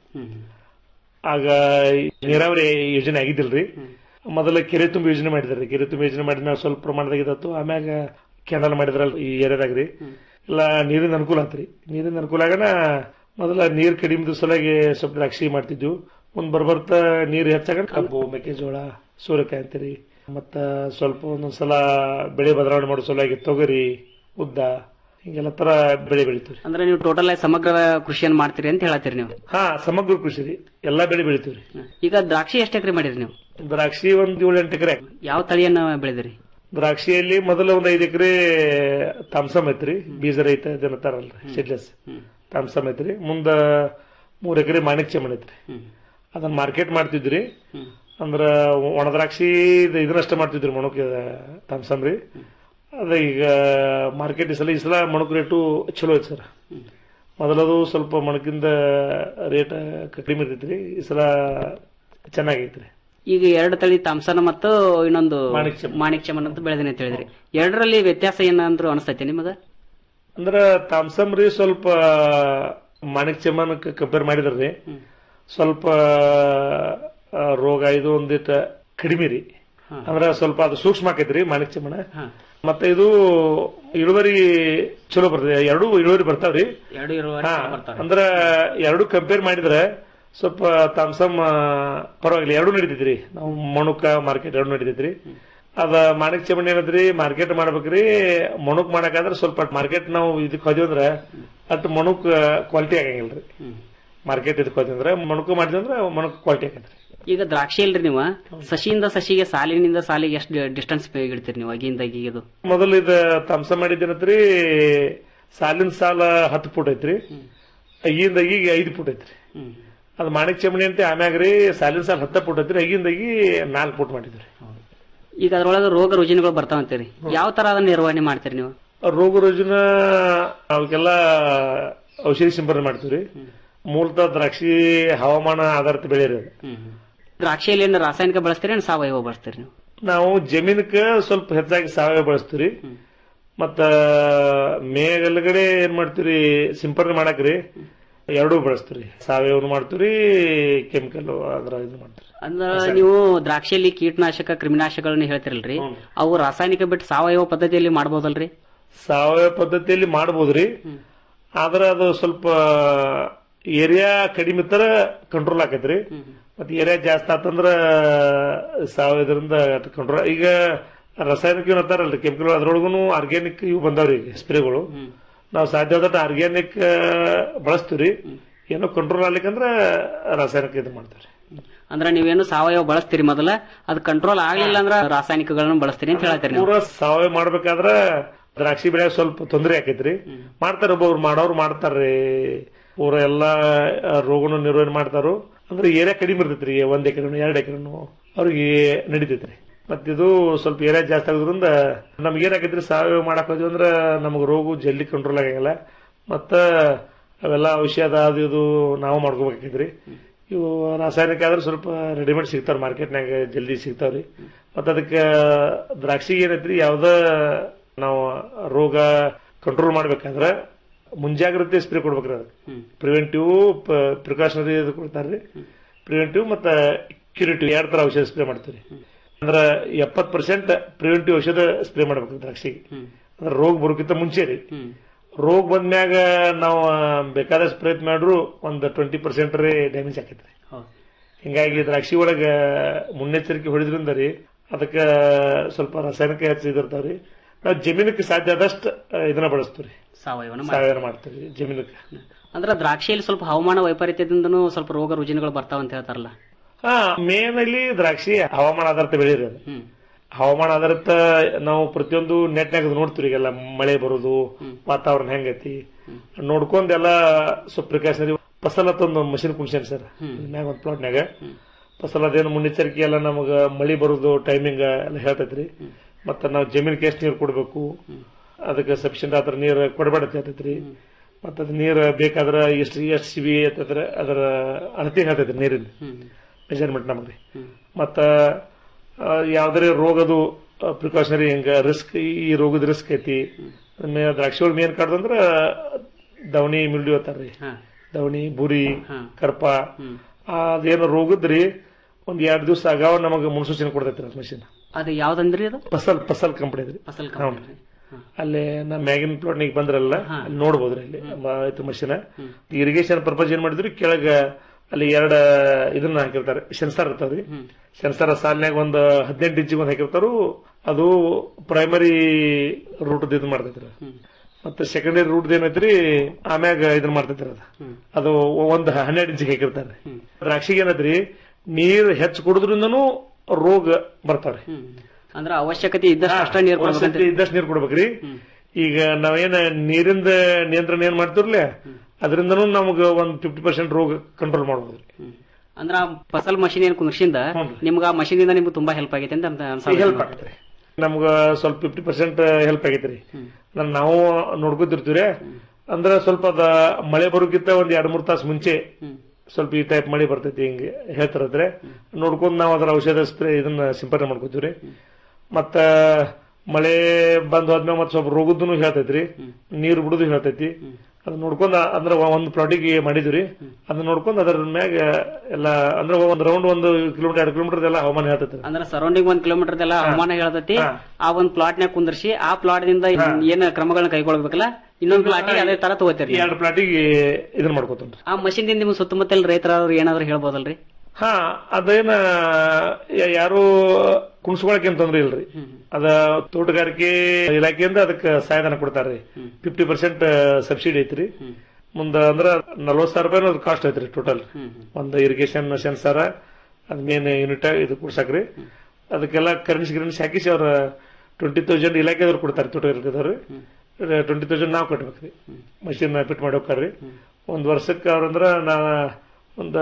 ಆಗ ನೀರಾವರಿ ಯೋಜನೆ ಆಗಿದ್ದಿಲ್ರಿ ಮೊದಲ ಕೆರೆ ತುಂಬ ಯೋಜನೆ ಮಾಡಿದ್ರಿ ಕೆರೆ ತುಂಬ ಯೋಜನೆ ಮಾಡಿದ ಸ್ವಲ್ಪ ಪ್ರಮಾಣದಾಗ ಇದ್ದತ್ತು ಆಮ್ಯಾಗ ಕೆನಲ್ ಮಾಡಿದ್ರಲ್ಲ ಈ ಏರಿಯಾದಾಗ್ರಿ ಎಲ್ಲ ನೀರಿನ ಅನುಕೂಲ ಆತ್ರಿ ನೀರಿನ ಅನುಕೂಲ ಆಗನ ಮೊದಲ ನೀರ್ ಕಡಿಮೆ ಸಲುವಾಗಿ ಸ್ವಲ್ಪ ದ್ರಾಕ್ಷಿ ಮಾಡ್ತಿದ್ವು ಮುಂದ್ ಬರ್ಬರ್ತಾ ನೀರ್ ಹೆಚ್ಚಾಗ ಕಬ್ಬು ಮೆಕ್ಕೆಜೋಳ ಸೂರ್ಯಕಾಯಿ ಅಂತೀರಿ ಮತ್ತ ಸ್ವಲ್ಪ ಒಂದೊಂದ್ಸಲ ಬೆಳೆ ಬದಲಾವಣೆ ಮಾಡೋ ಸಲುವಾಗಿ ತೊಗರಿ ಉದ್ದ ಹಿಂಗೆಲ್ಲ ತರ ಬೆಳೆ ಬೆಳಿತೀವ್ರಿ ಅಂದ್ರೆ ನೀವು ಟೋಟಲ್ ಆಗಿ ಸಮಗ್ರ ಕೃಷಿಯನ್ನು ಮಾಡ್ತೀರಿ ಅಂತ ಹೇಳತ್ತೀರಿ ನೀವು ಹಾ ಸಮಗ್ರ ಕೃಷಿ ರೀ ಎಲ್ಲಾ ಬೆಳೆ ಬೆಳಿತೀವ್ರಿ ಈಗ ದ್ರಾಕ್ಷಿ ಎಷ್ಟು ಎಕರೆ ಮಾಡಿರಿ ನೀವು ದ್ರಾಕ್ಷಿ ಒಂದ್ ಏಳು ಎಂಟು ಎಕರೆ ಯಾವ ತಳಿಯನ್ನ ಬೆಳೆದಿರಿ ದ್ರಾಕ್ಷಿಯಲ್ಲಿ ಮೊದಲ ಒಂದ್ ಐದು ಎಕರೆ ತಾಮ್ಸಮ್ ಐತ್ರಿ ಬೀಜ ರಹಿತ ಜನತಾರಲ್ರಿ ಸೀಡ್ಲೆಸ್ ತಾಮ್ಸಮ್ ಐತ್ರಿ ಮುಂದ ಮೂರ್ ಎಕರೆ ಮಾಣಿಕ್ ಚಮನ್ ಐತ್ರಿ ಅದನ್ನ ಮಾರ್ಕೆಟ್ ಮಾಡ್ತಿದ್ರಿ ಅಂದ್ರ ಒಣ ದ್ರಾಕ್ಷಿ ಇದ್- ಇದನ್ನಷ್ಟ ಮಾಡ್ತಿದ್ರಿ ಮಣುಕ್ ತಾಮ್ಸಮ್ ರೀ ಅದ ಈಗ ಮಾರ್ಕೆಟ್ ಈ ಸಲ ಈ ಸಲ ಮಣುಕ್ ರೇಟು ಚಲೋ ಐತಿ ಸರ್ ಮೊದಲದು ಸ್ವಲ್ಪ ಮಣಕಿಂದ ರೇಟ್ ಕಡಿಮೆ ಇರ್ತೈತ್ರಿ ಈ ಸಲ ಚೆನ್ನಾಗೈತ್ರಿ ಈಗ ಎರಡು ತಳಿ ತಾಮ್ಸನ ಮತ್ತು ಇನ್ನೊಂದು ಮಾಣಿಕ್ ಚಮನ್. ಮಾಣಿಕ್ ಚಮನ್ ಅಂತ ಬೆಳೆದಿನಿ ಅಂತ ಹೇಳಿದ್ರಿ ಎರಡರಲ್ಲಿ ವ್ಯತ್ಯಾಸ ಏನಂದ್ರು ಅನಿಸ್ತೈತೆ ನಿಮಗ ಅಂದ್ರ ತಾಮ್ಸಮ್ ರೀ ಸ್ವಲ್ಪ ಮಾಣಿಕ್ ಚಮನ್ ಕಂಪೇರ್ ಮಾಡಿದ್ರಿ ಸ್ವಲ್ಪ ಆ, ರೋಗ ಇದು ಒಂದಿಟ ಕಡಿಮೆ ರೀ ಅಂದ್ರ ಸ್ವಲ್ಪ ಅದು ಸೂಕ್ಷ್ಮ ಆಕೈತ್ರಿ ಮಾಣಿಕ್ ಚಮನ ಮತ್ತೆ ಇದು ಇಳುವರಿ ಚಲೋ ಬರ್ತದೆ ಎರಡು ಇಳುವರಿ ಬರ್ತಾವ್ರಿ ಎರಡು ಇರುವರೆ ಹಾ, ಬರ್ತಾವೆ ಅಂದ್ರ ಎರಡು ಕಂಪೇರ್ ಮಾಡಿದ್ರೆ ಸ್ವಲ್ಪ ತಾಮ್ಸಮ್ ಆ, ಪರವಾಗಿಲ್ಲ ಎರಡು ನಡೀತೈತ್ರಿ ನಾವು ಮಣುಕ ಮಾರ್ಕೆಟ್ ಎರಡು ನಡೀತೈತ್ರಿ ಅದ ಮಾಣಿಕ್ ಚಮಣಿ ಏನದ್ರಿ ಮಾರ್ಕೆಟ್ ಮಾಡ್ಬೇಕ್ರಿ ಮಣುಕ್ ಮಾಡಕಾದ್ರೆ ಸ್ವಲ್ಪ ಮಾರ್ಕೆಟ್ ನಾವು ಇದಕ್ ಹೋದ್ವಿ ಅಂದ್ರೆ ಅಟ್ ಮಣುಕ್ ಕ್ವಾಲಿಟಿ ಆಗಂಗಿಲ್ರಿ ಮಾರ್ಕೆಟ್ ಇದಕ್ ಹೋದ್ವಿ ಅಂದ್ರೆ ಮಣುಕು ಮಾಡಿದ್ವಿ ಅಂದ್ರೆ ಮಣುಕ್ ಕ್ವಾಲಿಟಿ ಆಗತ್ರಿ ಈಗ ದ್ರಾಕ್ಷಿ ಅಲ್ರಿ ನೀವು ಸಸಿಯಿಂದ ಸಸಿಗೆ ಸಾಲಿನಿಂದ ಸಾಲಿಗೆ ಎಷ್ಟು ಡಿಸ್ಟೆನ್ಸ್ ಇಡ್ತೀರಿ ನೀವು ಅಗಿಂದ ಅಗಿಗೆ ಮೊದಲು ಇದ ತಾಮ್ಸ ಮಾಡಿದ್ದೇನತ್ರಿ ಸಾಲಿನ ಸಾಲ ಹತ್ತು ಫುಟ್ ಐತ್ರಿ ಅಗಿಂದ ಈಗ ಐದು ಫುಟ್ ಐತ್ರಿ ಅದು ಮಾಣಿಕ್ ಚಮಣಿ ಅಂತ ಆಮ್ಯಾಗ ರೀ ಸಾಲಿನ ಸಾಲ ಹತ್ತ ಫುಟ್ ಐತ್ರಿ ಅಗಿಂದಾಗಿ ನಾಲ್ಕು ಫುಟ್ ಮಾಡಿದ್ರಿ ಈಗ ಅದ್ರೊಳಗೆ ರೋಗ ರುಜಿನಗಳು ಬರ್ತಾವಂತೀರಿ ಯಾವ ತರ ಅದನ್ನ ನಿರ್ವಹಣೆ ಮಾಡ್ತೀರಿ ನೀವು ರೋಗ ರುಜಿನ ಅವಕ್ಕೆಲ್ಲ ಔಷಧಿ ಸಿಂಪಡಣೆ ಮಾಡ್ತೀವ್ರಿ ಮೂಲತಃ ದ್ರಾಕ್ಷಿ ಹವಾಮಾನ ಆಧಾರಿತ ಬೆಳೆ ರೀ ಅದು. ದ್ರಾಕ್ಷಿಯಲ್ಲಿ ಏನು ರಾಸಾಯನಿಕ ಬಳಸ್ತೀರಿ ಏನು ಸಾವಯವ ಬಳಸ್ತೀರಿ ನೀವು ನಾವು ಜಮೀನಕ್ಕ ಸ್ವಲ್ಪ ಹೆಚ್ಚಾಗಿ ಸಾವಯವ ಬಳಸ್ತೀವಿ ಮತ್ತ ಮೇಗಲ್ಗಡೆ ಏನ್ ಮಾಡ್ತೀವಿ ಸಿಂಪಡಣೆ ಮಾಡಕ್ರಿ ಎರಡೂ ಬಳಸ್ತೀವಿ ಸಾವಯವ ಮಾಡ್ತೀವಿ ಕೆಮಿಕಲ್ ಅದ್ರ ಇದು ಮಾಡ್ತೀವಿ ಅಂದ್ರ ನೀವು ದ್ರಾಕ್ಷಿಯಲ್ಲಿ ಕೀಟನಾಶಕ ಕ್ರಿಮಿನಾಶಕಗಳನ್ನ ಹೇಳ್ತಿರಲ್ರಿ ಅವು ರಾಸಾಯನಿಕ ಬಿಟ್ಟು ಸಾವಯವ ಪದ್ಧತಿಯಲ್ಲಿ ಮಾಡ್ಬೋದಲ್ರಿ ಸಾವಯವ ಪದ್ಧತಿಯಲ್ಲಿ ಮಾಡ್ಬೋದ್ರಿ ಆದ್ರ ಅದು ಸ್ವಲ್ಪ ಏರಿಯಾ ಕಡಿಮೆ ತರ ಕಂಟ್ರೋಲ್ ಆಕೈತ್ರಿ ಮತ್ತೆ ಏರಿಯಾ ಜಾಸ್ತಿ ಆತಂದ್ರ ಸಾವಯವದಿಂದ ಕಂಟ್ರೋಲ್ ಈಗ ರಾಸಾಯನಿಕ ಏನ್ ಅಂತಾರಲ್ರಿ ಕೆಮಿಕಲ್ ಅದ್ರೊಳಗೂ ಆರ್ಗ್ಯಾನಿಕ್ ಇವು ಬಂದಾವ್ರಿ ಈಗ ಸ್ಪ್ರೇಗಳು ನಾವು ಸಾಧ್ಯ ಆದಷ್ಟು ಆರ್ಗ್ಯಾನಿಕ್ ಬಳಸ್ತೀವ್ರಿ ಏನೋ ಕಂಟ್ರೋಲ್ ಆಗ್ಲಿಕ್ಕಂದ್ರ ರಾಸಾಯನಿಕ ಇದು ಮಾಡ್ತೀವಿ ಅಂದ್ರ ನೀವೇನು ಸಾವಯವ ಬಳಸ್ತೀರಿ ಮೊದಲ ಅದು ಕಂಟ್ರೋಲ್ ಆಗ್ಲಿಲ್ಲ ಅಂದ್ರ ರಾಸಾಯನಿಕಗಳನ್ನ ಬಳಸ್ತೀರಿ ಅಂತ ಹೇಳ್ತೀರಿ ನೀವು ಪೂರ ಸಾವಯವ ಮಾಡ್ಬೇಕಾದ್ರ ದ್ರಾಕ್ಷಿ ಬೆಳೆಯಾಗ ಸ್ವಲ್ಪ ತೊಂದರೆ ಆಕೈತ್ರಿ ಮಾಡ್ತಾರ ಒಬ್ಬೊಬ್ರು ಮಾಡೋರು ಮಾಡ್ತಾರ್ರಿ ಪೂರ ಎಲ್ಲಾ ಆ, ರೋಗನು ನಿರ್ವಹಣೆ ಮಾಡ್ತಾರು ಅಂದ್ರೆ ಏರಿಯಾ ಕಡಿಮೆ ಇರ್ತೈತ್ರಿ ಒಂದ್ ಎಕರೆನು ಎರಡ್ ಎಕರೆನು ಅವ್ರಿಗೆ ನಡಿತೈತ್ರಿ ಮತ್ತಿದು ಸ್ವಲ್ಪ ಏರಿಯಾ ಜಾಸ್ತಿ ಆಗೋದ್ರಿಂದ ನಮ್ಗೆ ಏನಾಕೈತ್ರಿ ಸಾವಯವ ಮಾಡಕ್ ಹೋದ್ವಿ ಅಂದ್ರ ನಮಗ್ ರೋಗ ಜಲ್ದಿ ಕಂಟ್ರೋಲ್ ಆಗಂಗಿಲ್ಲ ಮತ್ತ ಅವೆಲ್ಲ ಔಷಧ ಅದು ಇದು ನಾವು ಮಾಡ್ಕೋಬೇಕಾಕೈತ್ರಿ ಇವು ರಾಸಾಯನಿಕ ಆದ್ರೆ ಸ್ವಲ್ಪ ರೆಡಿಮೇಡ್ ಸಿಗ್ತಾವ ಮಾರ್ಕೆಟ್ನಾಗ ಜಲ್ದಿ ಸಿಗ್ತಾವ್ರಿ ಮತ್ತ ಅದಕ್ಕೆ ದ್ರಾಕ್ಷಿಗೆ ಏನೈತ್ರಿ ಯಾವ್ದ ನಾವು ರೋಗ ಕಂಟ್ರೋಲ್ ಮಾಡ್ಬೇಕಂದ್ರ ಮುಂಜಾಗ್ರತೆ ಸ್ಪ್ರೇ ಕೊಡ್ಬೇಕ್ರಿ ಅದಕ್ಕೆ ಪ್ರಿವೆಂಟಿವ್ ಪ್ರಿಕಾಷನರಿ ಇದು ಕೊಡ್ತಾರ್ರಿ ಪ್ರಿವೆಂಟಿವ್ ಮತ್ತ ಕ್ಯೂರಿಟಿವ್ ಎರಡ್ ತರ ಔಷಧ ಸ್ಪ್ರೇ ಮಾಡ್ತೀವಿ ಅಂದ್ರ ಎಪ್ಪತ್ ಪರ್ಸೆಂಟ್ ಪ್ರಿವೆಂಟಿವ್ ಔಷಧ ಸ್ಪ್ರೇ ಮಾಡ್ಬೇಕು ದ್ರಾಕ್ಷಿಗೆ ಅಂದ್ರೆ ರೋಗ ಬರೋಕ್ಕಿಂತ ಮುಂಚೆ ರೀ ರೋಗ ಬಂದ್ಮ್ಯಾಗ ನಾವು ಬೇಕಾದಷ್ಟು ಪ್ರಯತ್ನ ಮಾಡ್ರು ಒಂದ್ ಟ್ವೆಂಟಿ ಪರ್ಸೆಂಟ್ ರೀ ಡ್ಯಾಮೇಜ್ ಆಕೈತ್ರಿ ಹಿಂಗಾಗಿ ದ್ರಾಕ್ಷಿ ಒಳಗ ಮುನ್ನೆಚ್ಚರಿಕೆ ಹೊಡಿದ್ರಿಂದ ರೀ ಅದಕ್ಕ ಸ್ವಲ್ಪ ರಾಸಾಯನಿಕ ಹೆಚ್ಚು ಇದಿರ್ತಾವ್ರಿ ನಾವು ಜಮೀನಕ್ಕೆ ಸಾಧ್ಯ ಆದಷ್ಟು ಇದನ್ನ ಬಳಸ್ತೀವಿ ಸಾವಯವನ ಸಾವಯವ ಮಾಡ್ತೀವಿ ಜಮೀನಕ್ಕೆ ಅಂದ್ರ ದ್ರಾಕ್ಷಿಯಲ್ಲಿ ಸ್ವಲ್ಪ ಹವಾಮಾನ ವೈಪರೀತ್ಯದಿಂದನೂ ಸ್ವಲ್ಪ ರೋಗ ರುಜಿನಗಳು ಬರ್ತಾವ ಅಂತ ಹೇಳ್ತಾರಲ್ಲ ಹಾ ಮೇನ್ ಅಲ್ಲಿ ದ್ರಾಕ್ಷಿ ಹವಾಮಾನ ಆಧಾರಿತ ಬೆಳೆ ರೀ ಅದು ಹವಾಮಾನ ಆಧಾರಿತ ನಾವು ಪ್ರತಿಯೊಂದು ನೆಟ್ನಾಗ ನೋಡ್ತೀವಿ ಈಗೆಲ್ಲ ಮಳೆ ಬರೋದು ವಾತಾವರಣ ಹೆಂಗೈತಿ ನೋಡ್ಕೊಂಡ್ ಎಲ್ಲ ಸ್ವಲ್ಪ ಪ್ರಿಕಾಷನರಿ ಫಸಲ್ ಒಂದು ಮಷಿನ್ ಕುಣ್ಸೇನ್ ಸರ್ ಮ್ಯಾಗ ಒಂದ್ ಪ್ಲಾಟ್ನಾಗ ಫಸಲ್ ಅದೇನು ಮುನ್ನೆಚ್ಚರಿಕೆ ಎಲ್ಲ ನಮಗ ಮಳಿ ಬರೋದು ಟೈಮಿಂಗ್ ಎಲ್ಲ ಹೇಳ್ತೈತ್ರಿ ಮತ್ತ ನಾವು ಜಮೀನ್ಗೆ ಎಷ್ಟು ನೀರು ಕೊಡ್ಬೇಕು ಅದಕ್ಕೆ ಸಫಿಶಿಯಂಟ್ ಆದ್ರ ನೀರು ಕೊಡಬೇಡ ಅಂತ ಹೇಳ್ತೈತ್ರಿ ಮತ್ತ ಅದ್ ನೀರ್ ಬೇಕಾದ್ರ ಎಷ್ಟು ಎಷ್ಟು ಸಿಬಿ ಅಂತಂದ್ರೆ ಅದರ ಅಳತೆ ಹೇಳ್ತೈತ್ರಿ ನೀರಿನ ಮೆಜರ್ಮೆಂಟ್ ನಮ್ಗೆ ಮತ್ತ ಆ, ಯಾವ್ದಾರ ರೋಗದು ಪ್ರಿಕಾಷನರಿ ಹಿಂಗ ರಿಸ್ಕ್ ಈ ರೋಗದ ರಿಸ್ಕ್ ಐತಿ ಆಮೇಲೆ ದ್ರಾಕ್ಷಿ ಒಳಗೆ ಮೇನ್ ಕಾಡ್ದಂದ್ರ ದವಣಿ ಮಿಲ್ಡಿ ಅಂತಾರ್ರಿ ದವಣಿ ಬುರಿ ಕರ್ಪ ಅದೇನು ರೋಗದ್ರಿ ಒಂದ್ ಎರಡ್ ದಿವಸ ಆಗಾವ ನಮಗ ಮುನ್ಸೂಚನೆ ಕೊಡ್ತೈತ್ರಿ ಮಷಿನ್ ಅದು ಯಾವ್ದಂದ್ರಿ ಅದು ಫಸಲ್ ಫಸಲ್ ಕಂಪನಿ ಫಸಲ್ ಹೌನ್ರಿ ಅಲ್ಲಿ ನಮ್ಮ ಮ್ಯಾಗಿನ ಪ್ಲಾಟ್ ಈಗ ಬಂದ್ರಲ್ಲ ಅಲ್ಲಿ ನೋಡ್ಬೋದ್ರಿ ಅಲ್ಲಿ ಆಯ್ತು ಮಷಿನ ಇರಿಗೇಷನ್ ಪರ್ಪಸ್ ಏನ್ ಮಾಡಿದ್ರಿ ಕೆಳಗ ಅಲ್ಲಿ ಎರಡ ಇದನ್ನ ಹಾಕಿರ್ತಾರೆ ಸೆನ್ಸಾರ್ ಇರ್ತಾವ್ರಿ ಸೆನ್ಸಾರ್ ಸಾಲಿನಾಗ ಒಂದು ಹದಿನೆಂಟು ಇಂಚಿಗೆ ಒಂದು ಹಾಕಿರ್ತಾರು ಅದು ಪ್ರೈಮರಿ ರೂಟ್ ಇದು ಮಾಡ್ತೈತ್ರಿ ಮತ್ತೆ ಸೆಕೆಂಡರಿ ರೂಟ್ ಏನೈತ್ರಿ ಆಮ್ಯಾಗ ಇದನ್ನ ಮಾಡ್ತೈತ್ರಿ ಅದು ಅದು ಒಂದ್ ಹನ್ನೆರಡು ಇಂಚಿಗೆ ಹಾಕಿರ್ತಾರೆ ದ್ರಾಕ್ಷಿಗೆ ಏನೈತ್ರಿ ನೀರ್ ಹೆಚ್ಚು ಕುಡಿದ್ರಿಂದನೂ ರೋಗ ಬರ್ತಾವ್ರಿ ಅಂದ್ರೆ ಅವಶ್ಯಕತೆ ಇದ್ದಷ್ಟು ಅಷ್ಟೇ ನೀರು ಕೊಡ್ಬೇಕಂತ ಅವಶ್ಯಕತೆ ಇದ್ದಷ್ಟು ನೀರು ಕೊಡ್ಬೇಕ್ರಿ ಈಗ ನಾವೇನ ನೀರಿಂದ ನಿಯಂತ್ರಣ ಏನ್ ಮಾಡ್ತಿರ್ಲಿ ಅದರಿಂದನೂ ನಮ್ಗ ಒಂದ್ ಫಿಫ್ಟಿ ಪರ್ಸೆಂಟ್ ರೋಗ ಕಂಟ್ರೋಲ್ ಮಾಡಬಹುದು ಅಂದ್ರ ಆ ಫಸಲ್ ಮಷಿನ್ ಏನ್ ಕುಂದ್ರಿಸಿಂದ ನಿಮ್ಗ ಆ ಮಷಿನ್ ಇಂದ ನಿಮ್ಗೆ ತುಂಬಾ ಹೆಲ್ಪ್ ಆಗೈತೆ ಅಂತ ಅನ್ಸ- ಹೆಲ್ಪ್ ಆಗೈತ್ರಿ ನಮ್ಗ ಸ್ವಲ್ಪ ಫಿಫ್ಟಿ ಪರ್ಸೆಂಟ್ ಹೆಲ್ಪ್ ಆಗೈತ್ರಿ ನಾನ್ ನಾವು ನೋಡ್ಕೊತಿರ್ತೀವ್ರಿ ಅಂದ್ರ ಸ್ವಲ್ಪ ಅದ ಮಳೆ ಬರೋಕ್ಕಿಂತ ಒಂದ್ ಎರಡ್ ಮೂರ್ ತಾಸು ಮುಂಚೆ ಸ್ವಲ್ಪ ಈ ಟೈಪ್ ಮಳೆ ಬರ್ತೈತಿ ಹಿಂಗೆ ಹೇಳ್ತಾರದ್ರೆ ನೋಡ್ಕೊಂಡ್ ನಾವ್ ಅದ್ರ ಔಷಧ ಸ್ಪ್ರೇ ಇದನ್ನ ಸಿಂಪಡಣೆ ಮಾಡ್ಕೋತೀವ್ರಿ ಮತ್ತ ಮಳೆ ಬಂದ್ ಹೋದ್ಮೇಲೆ ಮತ್ ಸ್ವಲ್ಪ ರೋಗದ್ದು ಹೇಳ್ತೈತ್ರಿ ನೀರು ಬಿಡುದು ಹೇಳ್ತೈತಿ ಅದ್ ನೋಡ್ಕೊಂಡ್ ಅಂದ್ರ ಒಂದ್ ಪ್ಲಾಟಿಗೆ ಮಾಡಿದ್ವಿ ಅದನ್ನ ನೋಡ್ಕೊಂಡ್ ಅದ್ರ ಮ್ಯಾಗ ಎಲ್ಲ ಅಂದ್ರೆ ಒಂದ್ ರೌಂಡ್ ಒಂದು ಕಿಲೋಮೀಟರ್ ಎರಡು ಕಿಲೋಮೀಟರ್ ಎಲ್ಲ ಹವಾಮಾನ ಹೇಳ್ತೈತ್ರಿ ಅಂದ್ರ ಸರೌಂಡಿಂಗ್ ಒಂದ್ ಕಿಲೋಮೀಟರ್ ಎಲ್ಲ ಹವಾಮಾನ ಹೇಳ್ತೈತಿ ಆ ಒಂದ್ ಪ್ಲಾಟ್ ನಾಗ ಕುಂದರ್ಸಿ ಆ ಪ್ಲಾಟ್ ದಿಂದ ಏನ್ ಕ್ರಮಗಳನ್ನ ಕೈಗೊಳ್ಬೇಕಲ್ಲ ಇನ್ನೊಂದ್ ಪ್ಲಾಟಿಗೆ ಅದೇ ತರ ತಗೋತೀರಿ ಎರಡು ಪ್ಲಾಟಿಗೆ ಇದನ್ನ ಮಾಡ್ಕೋತೇನ್ರಿ ಆ ಮಷಿನ್ ದಿಂದ ನಿಮ್ ಸುತ್ತಮುತ್ತಲ ರೈತರಾದ್ರು ಏನಾದ್ರು ಹೇಳ್ಬೋದಲ್ರಿ ಹಾ ಅದೇನ ಯ- ಯಾರು ಕುಣಿಸ್ಕೊಳಕ್ ಏನ್ ತೊಂದ್ರೆ ಇಲ್ರಿ ಅದ ತೋಟಗಾರಿಕೆ ಇಲಾಖೆಯಿಂದ ಅದಕ್ಕೆ ಸಹಾಯಧನ ಕೊಡ್ತಾರ್ರಿ ಫಿಫ್ಟಿ ಪರ್ಸೆಂಟ್ ಸಬ್ಸಿಡಿ ಐತ್ರಿ ಮುಂದ ಅಂದ್ರ ನಲ್ವತ್ ಸಾವಿರ ರೂಪಾಯಿ ಅದ್ರ ಕಾಸ್ಟ್ ಐತ್ರಿ ಟೋಟಲ್ ಒಂದ್ ಇರಿಗೇಷನ್ ಸೆನ್ಸಾರ ಅದ್ ಮೇನ್ ಯೂನಿಟ್ ಇದು ಕುಡ್ಸಾಕ್ರಿ ಅದಕ್ಕೆಲ್ಲ ಕರೆನ್ಸಿ ಗಿರೆನ್ಸಿ ಹಾಕಿಸಿ ಅವ್ರ ಟ್ವೆಂಟಿ ತೌಸಂಡ್ ಇಲಾಖೆದವ್ರು ಕೊಡ್ತಾರೆ ತೋಟಗಾರಿಕೆದವ್ರು ಟ್ವೆಂಟಿ ತೌಸಂಡ್ ನಾವು ಕಟ್ಬೇಕ್ರಿ ಮಷಿನ್ ಫಿಟ್ ಮಾಡೋಕ್ರಿ ಒಂದ್ ವರ್ಷಕ್ಕೆ ಅವ್ರಂದ್ರ ನಾ ಒಂದ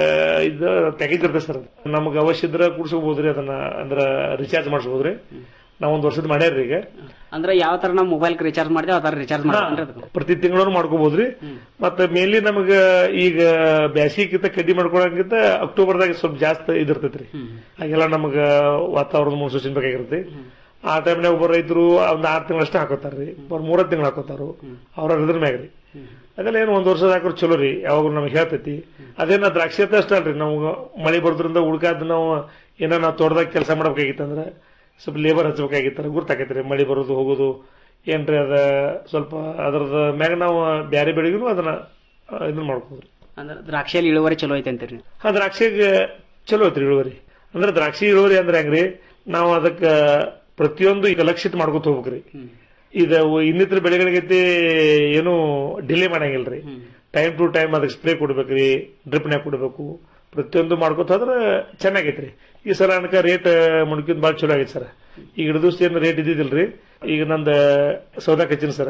ಇದು ಪ್ಯಾಕೇಜ್ ಇರ್ತದೆ ಸರ್ ನಮ್ಗೆ ಅವಶ್ಯ ಇದ್ರೆ ಕುಡ್ಸ್ಕೋಬಹುದ್ರಿ ಅದನ್ನ ಅಂದ್ರ ರಿಚಾರ್ಜ್ ಮಾಡಿಸ್ಬೋದ್ರಿ ನಾವ್ ಒಂದ್ ವರ್ಷದ ಮಾಡ್ಯಾರ್ರಿ ಈಗ ಅಂದ್ರೆ ಯಾವ ತರ ನಾವು ಮೊಬೈಲ್ ರಿಚಾರ್ಜ್ ಮಾಡಿದ್ರೆ ಆ ತರ ರಿಚಾರ್ಜ್ ಮಾಡ್ಕೊಂಡ್ರೆ ಅದಕ್ಕೆ ಪ್ರತಿ ತಿಂಗಳು ಮಾಡ್ಕೋಬಹುದ್ರಿ ಮತ್ತೆ ಮೇನ್ಲಿ ನಮಗ ಈಗ ಬ್ಯಾಸಿಗಿಂತ ಕಡ್ಡಿ ಮಾಡ್ಕೊಳಂಗಿಂತ ಅಕ್ಟೋಬರ್ದಾಗ ಸ್ವಲ್ಪ ಜಾಸ್ತಿ ಇದಿರ್ತೈತ್ರಿ ಹಾಗೆಲ್ಲ ನಮಗ ವಾತಾವರಣದ ಮುನ್ಸೂಚನೆ ಬೇಕಾಗಿರುತ್ತೆ ಆ ಟೈಮ್ನಾಗ ಒಬ್ಬ ರೈತರು ಒಂದ್ ಆರ್ ತಿಂಗಳಷ್ಟೇ ಹಾಕೋತಾರ್ರಿ ಒಂದ್ ಮೂರ ತಿಂಗಳು ಹಾಕೋತಾರು ಅವ್ರ ಇದ್ರ ಮ್ಯಾಗ್ರಿ ಅದೆಲ್ಲ ಏನು ಒಂದ್ ವರ್ಷದ ಹಾಕೋರು ಚಲೋ ರೀ ಯಾವಾಗ ನಮ್ಗೆ ಹೇಳ್ತೈತಿ ಅದೇನ ದ್ರಾಕ್ಷಿ ಅಂತ ಅಷ್ಟೇ ಅಲ್ರಿ ನಾವು ಮಳೆ ಬರೋದ್ರಿಂದ ಉಳ್ಕಾದ ನಾವು ಏನೋ ನಾವು ತೋಟದಾಗ ಕೆಲಸ ಮಾಡ್ಬೇಕಾಗಿತ್ತಂದ್ರ ಸ್ವಲ್ಪ ಲೇಬರ್ ಹಚ್ಬೇಕಾಗಿತ್ತಾರ ಗುರ್ತಾಕೈತ್ರಿ ಮಳೆ ಬರೋದು ಹೋಗೋದು ಏನ್ರಿ ಅದ ಸ್ವಲ್ಪ ಅದ್ರದ ಮ್ಯಾಗ ನಾವು ಬ್ಯಾರೆ ಬೆಳೆಗೂ ಅದನ್ನ ಆ, ಇದನ್ನ ಮಾಡ್ಕೋದ್ರಿ ಅಂದ್ರೆ ದ್ರಾಕ್ಷಿಯಲ್ಲಿ ಇಳುವರಿ ಚಲೋ ಐತೆ ಅಂತೀರಿ ನೀವು. ಆ ದ್ರಾಕ್ಷಿಗೆ ಚಲೋ ಐತ್ರಿ ಇಳುವರಿ ಅಂದ್ರೆ ದ್ರಾಕ್ಷಿ ಇಳುವರಿ ಅಂದ್ರೆ ಹೆಂಗ್ರಿ ನಾವು ಅದಕ್ಕ ಪ್ರತಿಯೊಂದು ಈಗ ಲಕ್ಷಿತ ಮಾಡ್ಕೊತ ಹೋಗ್ಬೇಕ್ರಿ ಇದು ಇನ್ನಿತರ ಬೆಳೆಗಳಿಗೈತಿ ಏನು ಡಿಲೇ ಮಾಡಂಗಿಲ್ರಿ ಟೈಮ್ ಟು ಟೈಮ್ ಅದಕ್ಕೆ ಸ್ಪ್ರೇ ಕೊಡ್ಬೇಕ್ರಿ ಡ್ರಿಪ್ನ್ಯಾಗ ಕೊಡ್ಬೇಕು ಪ್ರತಿಯೊಂದು ಮಾಡ್ಕೊತ ಹೋದ್ರೆ ಚೆನ್ನಾಗೈತ್ರಿ ಈ ಸಲ ಅನ್ಕ ರೇಟ್ ಮುಡ್ಕಿದ್ ಬಾಳ ಚಲೋ ಆಗೈತೆ ಸರ್ ಈಗ ಹಿಡಿದು ಏನು ರೇಟ್ ಇದ್ದಿದ್ದಿಲ್ರಿ ಈಗ ನಂದ ಸೌದಾ ಹಚ್ಚಿನ ಸರ್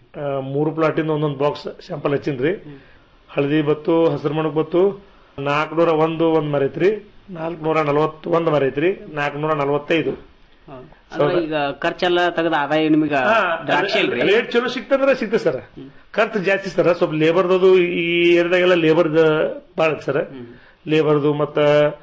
ಮೂರು ಪ್ಲಾಟಿಂದ ಒಂದೊಂದು ಬಾಕ್ಸ್ ಶಾಂಪಲ್ ಹಚ್ಚಿನ್ರಿ ಹಳದಿ ಬತ್ತು ಹಸಿರು ಮಣಕ್ ಬತ್ತು ನಾಲ್ಕನೂರ ಒಂದು ಒಂದ್ ಮರ ಐತ್ರಿ ನಾಲ್ಕನೂರ ನಲವತ್ತು ಒಂದ್ ಮರ ಐತ್ರಿ ನಾಲ್ಕನೂರ ನಲವತ್ತೈದು ಅಂದ್ರೆ ಈಗ ಖರ್ಚೆಲ್ಲ ತೆಗೆದ ಆದಾಯ ನಿಮಗೆ ದ್ರಾಕ್ಷಿ ಅಲ್ರಿ ರೇಟ್ ಚಲೋ ಸಿಕ್ತಂದ್ರೆ ಸಿಗ್ತದೆ ಸರ್ ಖರ್ಚು ಜಾಸ್ತಿ ಸರ್ ಸ್ವಲ್ಪ ಲೇಬರ್ದು ಈ ಏರಿಯಾದಾಗೆಲ್ಲ ಲೇಬರ್ ಬಾಳ ಸರ್ ಲೇಬರ್ದು ಮತ್ತ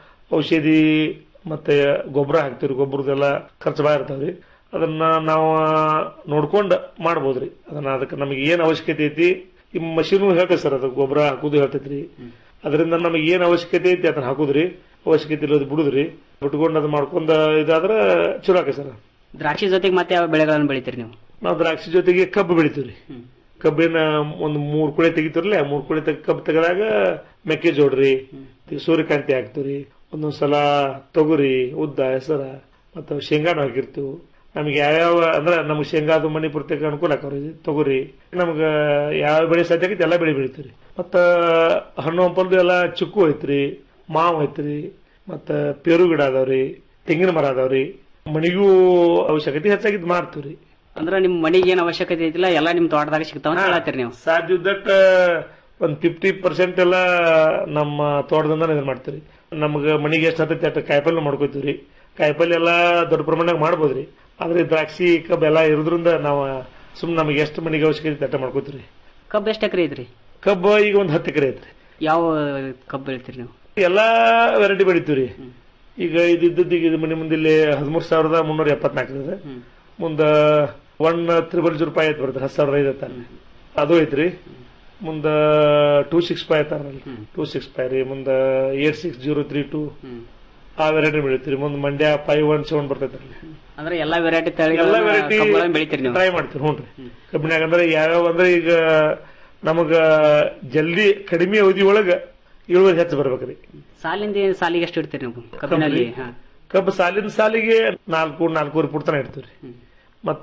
ಔಷಧಿ ಮತ್ತೆ ಗೊಬ್ಬರ ಹಾಕ್ತಿವ್ರಿ ಗೊಬ್ಬರದೆಲ್ಲ ಖರ್ಚು ಬಾಳ ಇರ್ತಾವ್ರಿ ಅದನ್ನ ನಾವು ನೋಡ್ಕೊಂಡ್ ಮಾಡ್ಬೋದ್ರಿ ಅದನ್ನ ಅದಕ್ಕೆ ನಮಗೆ ಏನ್ ಅವಶ್ಯಕತೆ ಐತಿ ಈ ಮಷೀನು ಹೇಳ್ತೇವೆ ಸರ್ ಅದು ಗೊಬ್ಬರ ಹಾಕುದು ಹೇಳ್ತೈತ್ರಿ ಅದರಿಂದ ನಮಗೆ ಏನ್ ಅವಶ್ಯಕತೆ ಐತಿ ಅದನ್ನ ಹಾಕುದ್ರಿ ಅವಶ್ಯಕತೆ ಇರೋದು ಬಿಡುದ್ರಿ ಬಿಟ್ಕೊಂಡು ಅದು ಮಾಡ್ಕೊಂಡ ಇದಾದ್ರ ಚಲೋ ಆಕೈ ಸರ್ ದ್ರಾಕ್ಷಿ ಜೊತೆಗೆ ಮತ್ತೆ ಯಾವ ಬೆಳೆಗಳನ್ನು ಬೆಳಿತೀರಿ ನೀವು ನಾವು ದ್ರಾಕ್ಷಿ ಜೊತೆಗೆ ಕಬ್ಬು ಬೆಳಿತೀವ್ರಿ ಕಬ್ಬಿನ ಒಂದು ಮೂರ್ ಕುಳೆ ತೆಗಿತಿರ್ಲಿ ಆ ಮೂರ್ ಕುಳೆ ತೆಗ್- ಕಬ್ಬು ತೆಗೆದಾಗ ಮೆಕ್ಕೆಜೋಳ್ರಿ ಈ ಸೂರ್ಯಕಾಂತಿ ಹಾಕ್ತಿವ್ರಿ ಒಂದೊಂದ್ಸಲ ತೊಗರಿ ಉದ್ದ ಹೆಸರ ಮತ್ತ ಶೇಂಗಾನು ಹಾಕಿರ್ತೀವಿ ನಮ್ಗೆ ಯಾವ್ಯಾವ ಅಂದ್ರ ನಮ್ಗೆ ಶೇಂಗಾದು ಮನಿ ಪೂರ್ತಿಗೆ ಅನುಕೂಲ ಆಕವ್ರಿ ತೊಗರಿ ನಮ್ಗ ಯಾವ ಬೆಳೆ ಸಾಧ್ಯ ಆಗೈತಿ ಎಲ್ಲಾ ಬೆಳೆ ಬೆಳಿತೀವ್ರಿ ಮತ್ತ ಹಣ್ಣು ಹಂಪಲ್ದು ಎಲ್ಲಾ ಚಿಕ್ಕು ಐತ್ರಿ ಮಾವು ಐತ್ರಿ ಮತ್ತ ಪೇರು ಗಿಡ ಅದಾವ್ರಿ ತೆಂಗಿನ ಮರ ಅದಾವ್ರಿ ಮನಿಗೂ ಅವಶ್ಯಕತೆ ಹೆಚ್ಚಾಗಿದ್ ಮಾರ್ತೀವ್ರಿ ಅಂದ್ರೆ ನಿಮ್ ಮನಿಗೆ ಏನ್ ಅವಶ್ಯಕತೆ ಐತಿಲ್ಲ ಎಲ್ಲಾ ನಿಮ್ ತೋಟದಾಗ ಸಿಗ್ತಾವ ಅಂತ ಹೇಳತ್ತೀರಿ ನೀವು ಸಾಧ್ಯ ಇದ್ದಟ್ಟ ಒಂದ್ ಫಿಫ್ಟಿ ಪರ್ಸೆಂಟ್ ಎಲ್ಲ ನಮ್ಮ ತೋಟದಿಂದ ಇದನ್ನ ಮಾಡ್ತೀವಿ ನಮ್ಗ ಮನಿಗೆ ಎಷ್ಟು ಹತ್ತೈತಿ ಅಷ್ಟು ಕಾಯಿಪಲ್ಲೆ ಮಾಡ್ಕೋತೀವ್ರಿ ಕಾಯಿಪಲ್ಲೆ ಎಲ್ಲಾ ದೊಡ್ಡ ಪ್ರಮಾಣದಾಗ ಮಾಡ್ಬೋದ್ರಿ ಆದ್ರೆ ಈ ದ್ರಾಕ್ಷಿ ಕಬ್ಬು ಎಲ್ಲಾ ಇರೋದ್ರಿಂದ ನಾವು ಸುಮ್ ನಮಗೆ ಎಷ್ಟು ಮನಿಗೆ ಅವಶ್ಯಕತೆ ಐತಿ ಅಟ್ಟ ಮಾಡ್ಕೋತೀವ್ರಿ ಕಬ್ಬು ಎಷ್ಟು ಎಕರೆ ಐತ್ರಿ ಕಬ್ಬು ಈಗ ಒಂದ್ ಹತ್ತು ಎಕರೆ ಐತ್ರಿ ಯಾವ ಕಬ್ಬು ಬೆಳಿತೀರಿ ನೀವು ಎಲ್ಲಾ ವೆರೈಟಿ ಬೆಳಿತೀವ್ರಿ ಈಗ ಇದಿದ್ದದ್ದು ಈಗ ಇದು ಮನೆ ಮುಂದೆ ಇಲ್ಲಿ ಹದಿಮೂರ್ ಸಾವಿರದ ಮುನ್ನೂರ ಎಪ್ಪತ್ನಾಲ್ಕು ಇದೆ ಮುಂದ ಒನ್ ತ್ರಿಬಲ್ ಜೀರೋ ರೂಪಾಯಿ ಐತ್ ಬರ್ತದೆ ಹತ್ತು ಸಾವಿರದ ಐದು ಐತಾರ ಅದು ಐತ್ರಿ ಮುಂದ ಟೂ ಸಿಕ್ಸ್ ಫೈವ್ ಐತಾರಲ್ಲ ಟೂ ಸಿಕ್ಸ್ ಫೈವ್ ರೀ ಮುಂದ eight six zero three two ಆ ವೆರೈಟಿ ಬೆಳಿತೀರಿ ಮುಂದ್ ಮಂಡ್ಯ ಫೈವ್ ಒನ್ ಸೆವೆನ್ ಬರ್ತೈತ್ರಿ ಅಂದ್ರೆ ಎಲ್ಲಾ ವೆರೈಟಿ ಎಲ್ಲ ವೆರೈಟಿ ತಳಿಗಳನ್ನ ಬೆಳಿತೀರಿ ನೀವು ಟ್ರೈ ಮಾಡ್ತೀವಿ ಹ್ಞೂ ರೀ ಕಬ್ಬಿನಾಗ ಅಂದ್ರೆ ಯಾವ್ಯಾವ ಅಂದ್ರೆ ಈಗ ನಮಗ ಜಲ್ದಿ ಕಡಿಮೆ ಅವಧಿ ಒಳಗ ಇಳುವರಿ ಹೆಚ್ಚು ಬರ್ಬೇಕ್ರಿ ಸಾಲಿಂದ ಸಾಲಿಗೆ ಎಷ್ಟು ಇಡ್ತೀರಿ ನೀವು ಕಬ್ಬಿನಲ್ಲಿ ಹಾ. ಕಬ್ಬು ಸಾಲಿನ ಸಾಲಿಗೆ ನಾಲ್ಕು ನಾಲ್ಕೂವರೆ ಪುಟ್ ತನ ಇಡ್ತೀವ್ರಿ ಮತ್ತ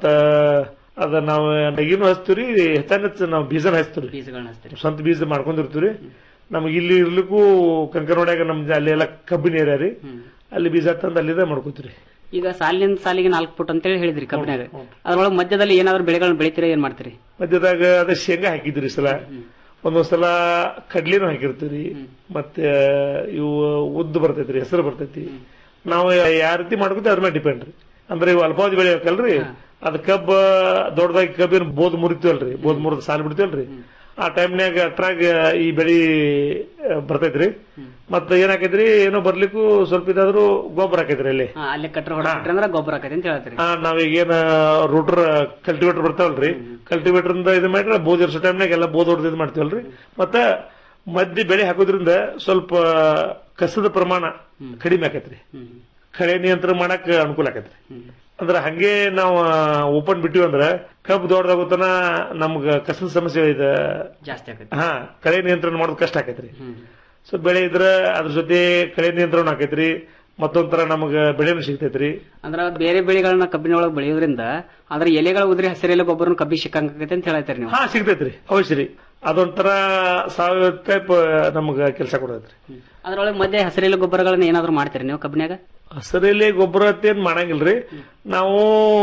ಅದ ನಾವು ನಗಿನೂ ಹಚ್ತೀವ್ರಿ ಹೆಚ್ಚಾನೆಚ್ಚ ನಾವು ಬೀಜನ ಹಚ್ತೀವ್ರಿ ಬೀಜಗಳನ್ನ ಹಚ್ತೀರಿ ಸ್ವಂತ ಬೀಜ ಮಾಡ್ಕೊಂಡಿರ್ತೀವ್ರಿ ನಮ್ಗೆ ಇಲ್ಲಿ ಇರ್ಲಿಕ್ಕೂ ಕಂಕನೋಡ್ಯಾಗ ನಮ್ದು ಅಲ್ಲಿ ಎಲ್ಲ ಕಬ್ಬಿನ ಏರಿಯಾ ರೀ ಅಲ್ಲಿ ಬೀಜ ತಂದು ಅಲ್ಲಿದೆ ಮಾಡ್ಕೋತೀರಿ ಈಗ ಸಾಲಿನ ಸಾಲಿಗೆ ನಾಲ್ಕು ಫುಟ್ ಅಂತೇಳಿ ಹೇಳಿದ್ರಿ ಕಬ್ಬಿನಾಗ ಅದ್ರೊಳಗೆ ಮಧ್ಯದಲ್ಲಿ ಏನಾದ್ರು ಬೆಳೆಗಳನ್ನ ಬೆಳಿತೀರಾ ಏನ್ ಮಾಡ್ತೀರಿ ಮಧ್ಯದಾಗ ಅದೇ ಶೇಂಗಾ ಹಾಕಿದ್ರಿ ಈ ಸಲ ಒಂದೊಂದ್ ಸಲ ಕಡ್ಲಿನೂ ಹಾಕಿರ್ತೀವಿ ಮತ್ತೆ ಇವು ಉದ್ದು ಬರ್ತೈತ್ರಿ ಹೆಸರು ಬರ್ತೈತಿ ನಾವು ಯಾವ ರೀತಿ ಮಾಡ್ಕೊತೀವಿ ಅದ್ರ ಮೇಲೆ ಡಿಪೆಂಡ್ ರೀ ಅಂದ್ರೆ ಇವು ಅಲ್ಪಾವಧಿ ಬೆಳಿಬೇಕಲ್ರಿ ಅದ್ ಕಬ್ಬ ದೊಡ್ಡದಾಗಿ ಕಬ್ಬಿನ ಬೋದ್ ಮುರಿತೀವಲ್ರಿ ಬೋದ್ ಮುರಿದ ಸಾಲ್ ಬಿಡ್ತೀವಲ್ರಿ ಆ ಟೈಮ್ನ್ಯಾಗ ಅಟ್ರಾಗ ಈ ಬೆಳಿ ಆ, ಬರ್ತೈತ್ರಿ ಮತ್ತ ಏನಾಕೈತ್ರಿ ಏನೋ ಬರ್ಲಿಕ್ಕೂ ಸ್ವಲ್ಪ ಇದಾದ್ರು ಗೊಬ್ಬರ ಹಾಕೈತ್ರಿ ಅಲ್ಲಿ ಹಾ, ಅಲ್ಲೇ ಕಟ್ರ ಹೊಡ್ಬಿಟ್ರಿ ಅಂದ್ರೆ ಗೊಬ್ಬರ ಆಕೈತಿ ಅಂತ ಹೇಳ್ತೀರಿ ಆ, ನಾವೀಗೇನ ರೂಟರ್ ಕಲ್ಟಿವೇಟರ್ ಬರ್ತಾವಲ್ರಿ ಕಲ್ಟಿವೇಟರ್ ಇಂದ ಇದು ಮಾಡ್ರೆ ಬೋದ್ ಇರ್ಸೋ ಟೈಮ್ನಾಗ ಎಲ್ಲ ಬೋದ್ ಹೊಡೆದು ಇದು ಮಾಡ್ತೀವಲ್ರಿ ಮತ್ತ ಮಧ್ಯೆ ಬೆಳೆ ಹಾಕೋದ್ರಿಂದ ಸ್ವಲ್ಪ ಕಸದ ಪ್ರಮಾಣ ಕಡಿಮೆ ಆಕೈತ್ರಿ ಕಳೆ ನಿಯಂತ್ರಣ ಮಾಡಕ್ ಅನುಕೂಲ ಆಕೈತ್ರಿ ಅಂದ್ರ ಹಂಗೆ ನಾವು ಓಪನ್ ಬಿಟ್ಟಿವಿ ಅಂದ್ರ ಕಬ್ಬು ದೊಡ್ಡದಾಗುತ್ತನ ನಮ್ಗ ಕಸದ ಸಮಸ್ಯೆ ಇದೆ ಜಾಸ್ತಿ ಆಕೈತಿ ಹಾ ಕಳೆ ನಿಯಂತ್ರಣ ಮಾಡೋದು ಕಷ್ಟ ಆಕೈತ್ರಿ ಸೊ ಬೆಳೆ ಇದ್ರ ಅದ್ರ ಜೊತೆ ಕಳೆ ನಿಯಂತ್ರಣ ಆಕೈತ್ರಿ ಮತ್ತೊಂಥರ ನಮಗ ಬೆಳೆನೂ ಸಿಗ್ತೈತ್ರಿ ಅಂದ್ರ ಬೇರೆ ಬೆಳೆಗಳನ್ನ ಕಬ್ಬಿನ ಒಳಗೆ ಬೆಳೆಯೋದ್ರಿಂದ ಅದ್ರ ಎಲೆಗಳ ಉದ್ರಿ ಹಸಿರೆಲೆ ಗೊಬ್ಬರನ ಕಬ್ಬಿ ಸಿಕ್ಕಂಗೈತೆ ಅಂತ ಹೇಳ್ತೀರಿ ನೀವು ಹಾ ಸಿಗ್ತೈತ್ರಿ ಅವಶ್ಯ ರೀ ಅದೊಂಥರ ಸಾವಯವ ಟೈಪ್ ನಮಗ ಕೆಲಸ ಕೊಡತೈತ್ರಿ ಅದ್ರೊಳಗೆ ಮಧ್ಯೆ ಹಸಿರೆಲೆ ಗೊಬ್ಬರಗಳನ್ನ ಏನಾದ್ರು ಮಾಡ್ತೀರಿ ನೀವು ಕಬ್ಬಿನಾಗ ಹಸರೆಲೆ ಗೊಬ್ಬರ ಏನ್ ಮಾಡಂಗಿಲ್ರಿ ನಾವು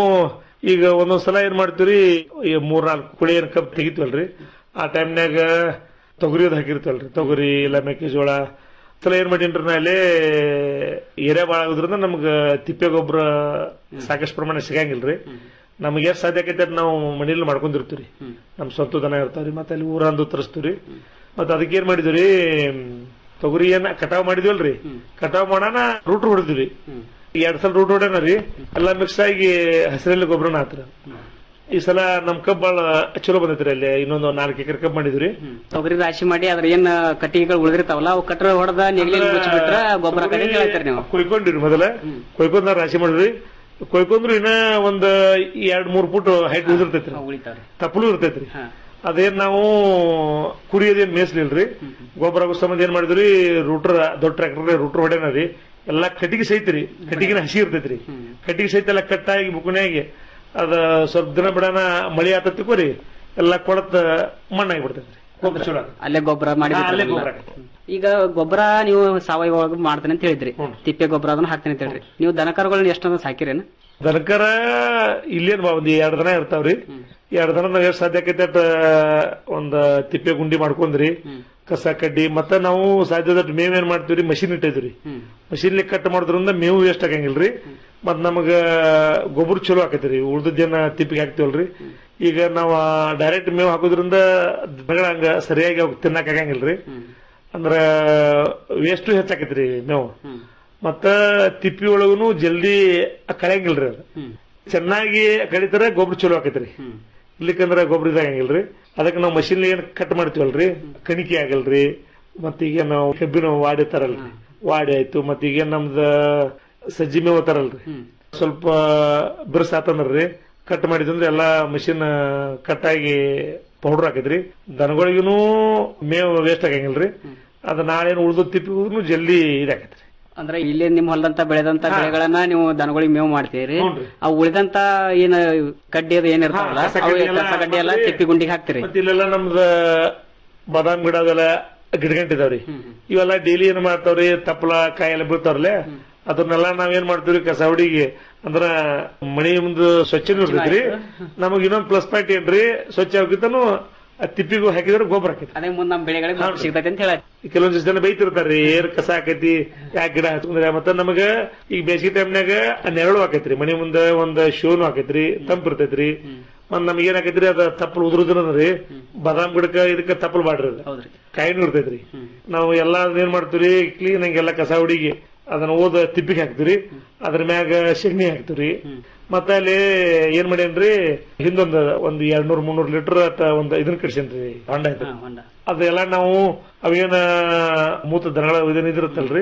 ಈಗ ಒಂದೊಂದ್ಸಲ ಏನ್ ಮಾಡ್ತೀವ್ರಿ ಈ ಮೂರ್ ನಾಲ್ಕು ಕುಳಿ ಏನ್ ಕಬ್ಬು ತೆಗಿತೀವಲ್ರಿ ಆ ಟೈಮ್ನಾಗ ತೊಗರಿದ್ ಹಾಕಿರ್ತೀವಲ್ರಿ ತೊಗರಿ ಇಲ್ಲ ಮೆಕ್ಕೆಜೋಳ ಸಲ ಏನ್ ಮಾಡೀನ್ರಿ ನಾ ಅಲ್ಲಿ ಎರೆ ಬಾಳ ಆಗೋದ್ರಿಂದ ನಮ್ಗ ತಿಪ್ಪೆ ಗೊಬ್ಬರ ಸಾಕಷ್ಟು ಪ್ರಮಾಣ ಸಿಗಂಗಿಲ್ರಿ ನಮ್ಗೆ ಎಷ್ಟು ಸಾಧ್ಯ ಆಕೈತೆ ಅದ್ ನಾವು ಮನೇಲಿ ಮಾಡ್ಕೊಂಡಿರ್ತೀವಿ ನಮ್ ಸ್ವಂತ ದನ ಇರ್ತಾವ್ರಿ ಮತ್ತೆ ಅಲ್ಲಿ ಊರಂದು ತರಿಸ್ತೀವ್ರಿ ಮತ್ತ ಅದಕ್ಕೆ ಏನ್ ಮಾಡಿದ್ವಿ ತೊಗರಿ ಏನ ಕಟಾವ್ ಮಾಡಿದ್ವಲ್ರಿ ಕಟಾವ್ ಮಾಡೋಣ ರೂಟ್ ಹೊಡೆದ್ವಿ ಎರಡ್ ಸಲ ರೂಟ್ ಹೊಡ್ಯಾನ ರೀ ಎಲ್ಲಾ ಮಿಕ್ಸ್ ಆಗಿ ಹಸಿರಲ್ಲಿ ಗೊಬ್ಬರನ ಆತ್ರ ಈ ಸಲ ನಮ್ ಕಬ್ಬ್ ಬಾಳ ಚಲೋ ಬಂದೈತ್ರಿ ಅಲ್ಲಿ ಇನ್ನೊಂದು ನಾಲ್ಕು ಎಕರೆ ಕಬ್ಬ್ ಮಾಡಿದ್ವಿ ತೊಗರಿ ರಾಶಿ ಮಾಡಿ ಅದ್ರ ಏನ್ ಕಟ್ಟಿಗೆಗಳು ಉಳಿದಿರ್ತಾವಲ್ಲ ಅವು ಕಟ್ರ ಹೊಡೆದ ನೆಗಲಿ ಮುಚ್ಚಿಬಿಟ್ರ ಗೊಬ್ಬರ ಆಕೈತಿ ಅಂತ ಹೇಳ್ತೀರಿ ನೀವು ಕೊಯ್ಕೊಂಡಿರಿ ಮೊದಲ ಕೊಯ್ಕೊಂಡ್ ನಾವ್ ರಾಶಿ ಮಾಡಿದ್ವಿ ಕೊಯ್ಕೊಂಡ್ರು ಇನ್ನ ಒಂದ್ ಎರಡ್ ಮೂರ್ ಫುಟ್ ಹೈಟ್ ಉಳಿದಿರ್ತೈತ್ರಿ ಉಳಿತಾವ್ರಿ ತಪ್ಪಲು ಇರ್ತೈತ್ರಿ ಅದೇನ್ ನಾವು ಕುರಿ ಅದೇನ್ ಮೇಸ್ಲಿಲ್ರಿ ಗೊಬ್ಬರ ಆಗೋ ಸಂಬಂಧ ಏನ್ ಮಾಡಿದ್ರಿ ರೂಟ್ರ ದೊಡ್ಡ ಟ್ರ್ಯಾಕ್ಟರ್ ರೂಟ್ರ್ ಹೊಡ್ಯಾನ ರೀ ಎಲ್ಲಾ ಕಟ್ಟಿಗೆ ಸೈತ್ರಿ ಕಟ್ಟಿಗೆನ ಹಸಿ ಇರ್ತೈತ್ರಿ ಕಟ್ಟಿಗೆ ಸಹಿತ ಎಲ್ಲ ಕಟ್ಟಾಗಿ ಬುಕುಣಿಯಾಗಿ ಅದ ಸ್ವಲ್ಪ ದಿನ ಬಿಡಾನ ಮಳಿ ಆತತಿಕೋರಿ ಎಲ್ಲಾ ಕೊಳತ ಮಣ್ಣಾಗಿ ಬಿಡ್ತೈತ್ರಿ ಗೊಬ್ಬರ ಚಲೋ ಆಗತ್ತೆ. ಅಲ್ಲೇ ಗೊಬ್ಬರ ಮಾಡಿ ಹಾ, ಅಲ್ಲೇ ಬಿಡ್ತೀರಲ್ಲ. ಗೊಬ್ಬರ ಆಗತ್ತೆ. ಈಗ ಗೊಬ್ಬರ ನೀವು ಸಾವಯವ ಒಳಗೆ ಮಾಡ್ತೇನೆ ಅಂತ ಹೇಳಿದ್ರಿ ತಿಪ್ಪೆ ಗೊಬ್ಬರ ಅದನ್ನ ಹಾಕ್ತೇನೆ ಅಂತ ಹೇಳ್ರಿ ನೀವು ದನಕರುಗಳನ್ನ ಎಷ್ಟೊಂದು ಸಾಕಿರೇನು ದನಕರ ಇಲ್ಲೇನ್ ಬಾ ಒಂದ್ ಎರಡ್ ದನ ಇರ್ತಾವ್ರಿ ಎರಡ್ ದನ ನಾವ್ ಎಷ್ಟ್ ಸಾಧ್ಯ ಆಕೈತೆ ಅಟ್ ಒಂದ್ ತಿಪ್ಪೆ ಗುಂಡಿ ಮಾಡ್ಕೊಂಡ್ರಿ ಕಸ ಕಡ್ಡಿ ಮತ್ತ ನಾವು ಸಾಧ್ಯದಷ್ಟು ಮೇವ್ ಏನ್ ಮಾಡ್ತೀವ್ರಿ ಮಷಿನ್ ಇಟ್ಟಿದ್ರಿ ಮಷಿನ್ ಕಟ್ ಮಾಡೋದ್ರಿಂದ ಮೇವು ವೇಸ್ಟ್ ಆಗಂಗಿಲ್ರಿ ಮತ್ ನಮಗ ಗೊಬ್ಬರ ಚಲೋ ಆಕೈತ್ರಿ ಉಳ್ದದ್ದೇನ ತಿಪ್ಪಿಗೆ ಹಾಕ್ತಿವಲ್ರಿ ಈಗ ನಾವ್ ಡೈರೆಕ್ಟ್ ಮೇವ್ ಹಾಕೋದ್ರಿಂದ ದನಗಳ ಹಂಗ ಸರಿಯಾಗಿ ಅವ್ ತಿನ್ನಕ್ ಆಗಂಗಿಲ್ರಿ ಅಂದ್ರ ವೇಸ್ಟ್ ಹೆಚ್ಚಾಕೈತ್ರಿ ಮೇವು ಮತ್ತ ತಿಪ್ಪಿ ಒಳಗುನು ಜಲ್ದಿ ಕಳೆಯಂಗಿಲ್ರಿ ಅದು ಚೆನ್ನಾಗಿ ಕಡಿತಾರ ಗೊಬ್ಬರ ಚಲೋ ಆಕೈತ್ರಿ ಇರ್ಲಿಕ್ಕಂದ್ರ ಗೊಬ್ಬರ ಇದಾಗಂಗಿಲ್ರಿ ಅದಕ್ಕೆ ನಾವು ಮಷಿನ್ ಏನ್ ಕಟ್ ಮಾಡ್ತೀವಲ್ರಿ ಕಣಿಕೆ ಆಗಲ್ರಿ ಮತ್ತ ಈಗ ನಾವು ಕಬ್ಬಿನ ವಾಡಿ ತರಲ್ರಿ ವಾಡಿ ಆಯ್ತು ಮತ್ತ ಈಗ ನಮ್ದ ಸಜ್ಜಿ ಮೇವು ತರಲ್ರಿ ಸ್ವಲ್ಪ ಬಿರ್ಸ್ ಆತಂದ್ರಿ ಕಟ್ ಮಾಡಿದಂದ್ರೆ ಎಲ್ಲಾ ಮಷಿನ್ ಕಟ್ ಆಗಿ ಪೌಡರ್ ಹಾಕಿದ್ರಿ ದನಗಳಿಗೂ ಮೇವು ವೇಸ್ಟ್ ಆಗಂಗಿಲ್ರಿ ಅದ ನಾಳೇನು ಉಳ್ದು ತಿಪ್ಪಿ ಜಲ್ದಿ ಇದಾಕೈತ್ರಿ ಅಂದ್ರೆ ಇಲ್ಲಿ ನಿಮ್ ಹೊಲದಂತ ಬೆಳೆದಂತ ಬೆಳೆಗಳನ್ನ ನೀವು ದನಗಳಿಗೆ ಮೇವು ಮಾಡ್ತೀರಿ ಅವು ಉಳಿದಂತ ಏನ ಕಡ್ಡಿ ಅದು ಏನಿರ್ತಾವಲ್ಲ ಹಾ, ಕಸ ಅವು ಕಡ್ಡಿ ಎಲ್ಲ ಕಸ ಕಡ್ಡಿ ಎಲ್ಲ ಹಾಕ್ತೀವಿ. ತಿಪ್ಪಿ ಗುಂಡಿಗೆ ಹಾಕ್ತಿರಿ ಮತ್ತೆ ಇಲ್ಲೆಲ್ಲ ನಮ್ದ ಬಾದಾಮ್ ಗಿಡ ಅದೆಲ್ಲ ಗಿಡಗಂಟಿದಾವ್ರಿ ಇವೆಲ್ಲ ಡೈಲಿ ಏನ್ ಮಾಡ್ತಾವ್ರಿ ತಪ್ಪಲ ಕಾಯಿ ಎಲ್ಲ ಬೀಳ್ತಾವ್ರಲ್ಲ ಅದನ್ನೆಲ್ಲ ನಾವೇನ್ ಮಾಡ್ತೀವ್ರಿ ಕಸ ಹುಡಿಗೆ ಅಂದ್ರ ಮನಿ ಮುಂದ ಸ್ವಚ್ಛನೂ ಇರ್ತೈತ್ರಿ ನಮಗ್ ಇನ್ನೊಂದ್ ಪ್ಲಸ್ ಪಾಯಿಂಟ್ ಏನ್ರಿ ಸ್ವಚ್ಛ ಆಗಿತ್ತನು ತಿಪ್ಪಿಗೂ ಹಾಕಿದ್ರೆ ಗೊಬ್ಬರ ಹಾಕೈತಿ ಅದೇ ಮುಂದ್ ನಮ್ ಬೆಳೆಗಳಿಗೆ ಗೊಬ್ಬರ ಸಿಗ್ತೈತೆ ಅಂತ ಹೇಳ ಕೆಲವೊಂದಿಷ್ಟು ಜನ ಬೈತಿರ್ತಾರ್ರಿ ಏರ್ ಕಸ ಆಕೈತಿ ಯಾಕೆ ಗಿಡ ಹಚ್ಕೊಂಡ್ರೆ ಮತ್ತ ನಮಗ ಈಗ ಬೇಸಿಗೆ ಟೈಮ್ನಾಗ ನೆರಳು ಆಕೈತ್ರಿ ಮನಿ ಮುಂದ ಒಂದ್ ಶೋನು ಆಕೈತ್ರಿ ತಂಪ್ ಇರ್ತೈತ್ರಿ ಮತ್ ನಮ್ಗೆ ಏನ್ ಆಕೈತ್ರಿ ಅದ ತಪ್ಪಲ್ ಉದುರುದ್ರಿ ಬಾದಾಮ್ ಗಿಡಕ್ಕ ಇದಕ್ಕ ತಪ್ಪಲ್ ಬಾಡ್ರಿ ಅದ ಹೌದ್ರಿ ಕಾಯಿನೂ ಇರ್ತೈತ್ರಿ ನಾವು ಎಲ್ಲಾ ಅದನ್ನ ಏನ್ ಮಾಡ್ತೀವ್ರಿ ಕ್ಲೀನ್ ಆಗಿ ಎಲ್ಲ ಕಸ ಹುಡುಗಿ ಅದನ್ನ ಓದ ತಿಪ್ಪಿಗೆ ಹಾಕ್ತಿವ್ರಿ ಅದ್ರ ಮ್ಯಾಗ ಸೆಗಣಿ ಹಾಕ್ತಿವ್ರಿ ಮತ್ತ ಅಲ್ಲಿ ಏನ್ ಮಾಡೇನ್ರಿ ಹಿಂದೊಂದ್ ಒಂದ್ ಎರಡ್ ನೂರ್ ಮುನ್ನೂರ್ ಲೀಟರ್ ಒಂದ್ ಇದನ್ನ ಕಡ್ಸೇನ್ರಿ ಹೊಂಡ ಐತ್ರಿ ಅದೆಲ್ಲ ನಾವು ಅವೇನ ಮೂತ ದನಗಳ ಇದನ್ನ ಇದಿರುತ್ತಲ್ರಿ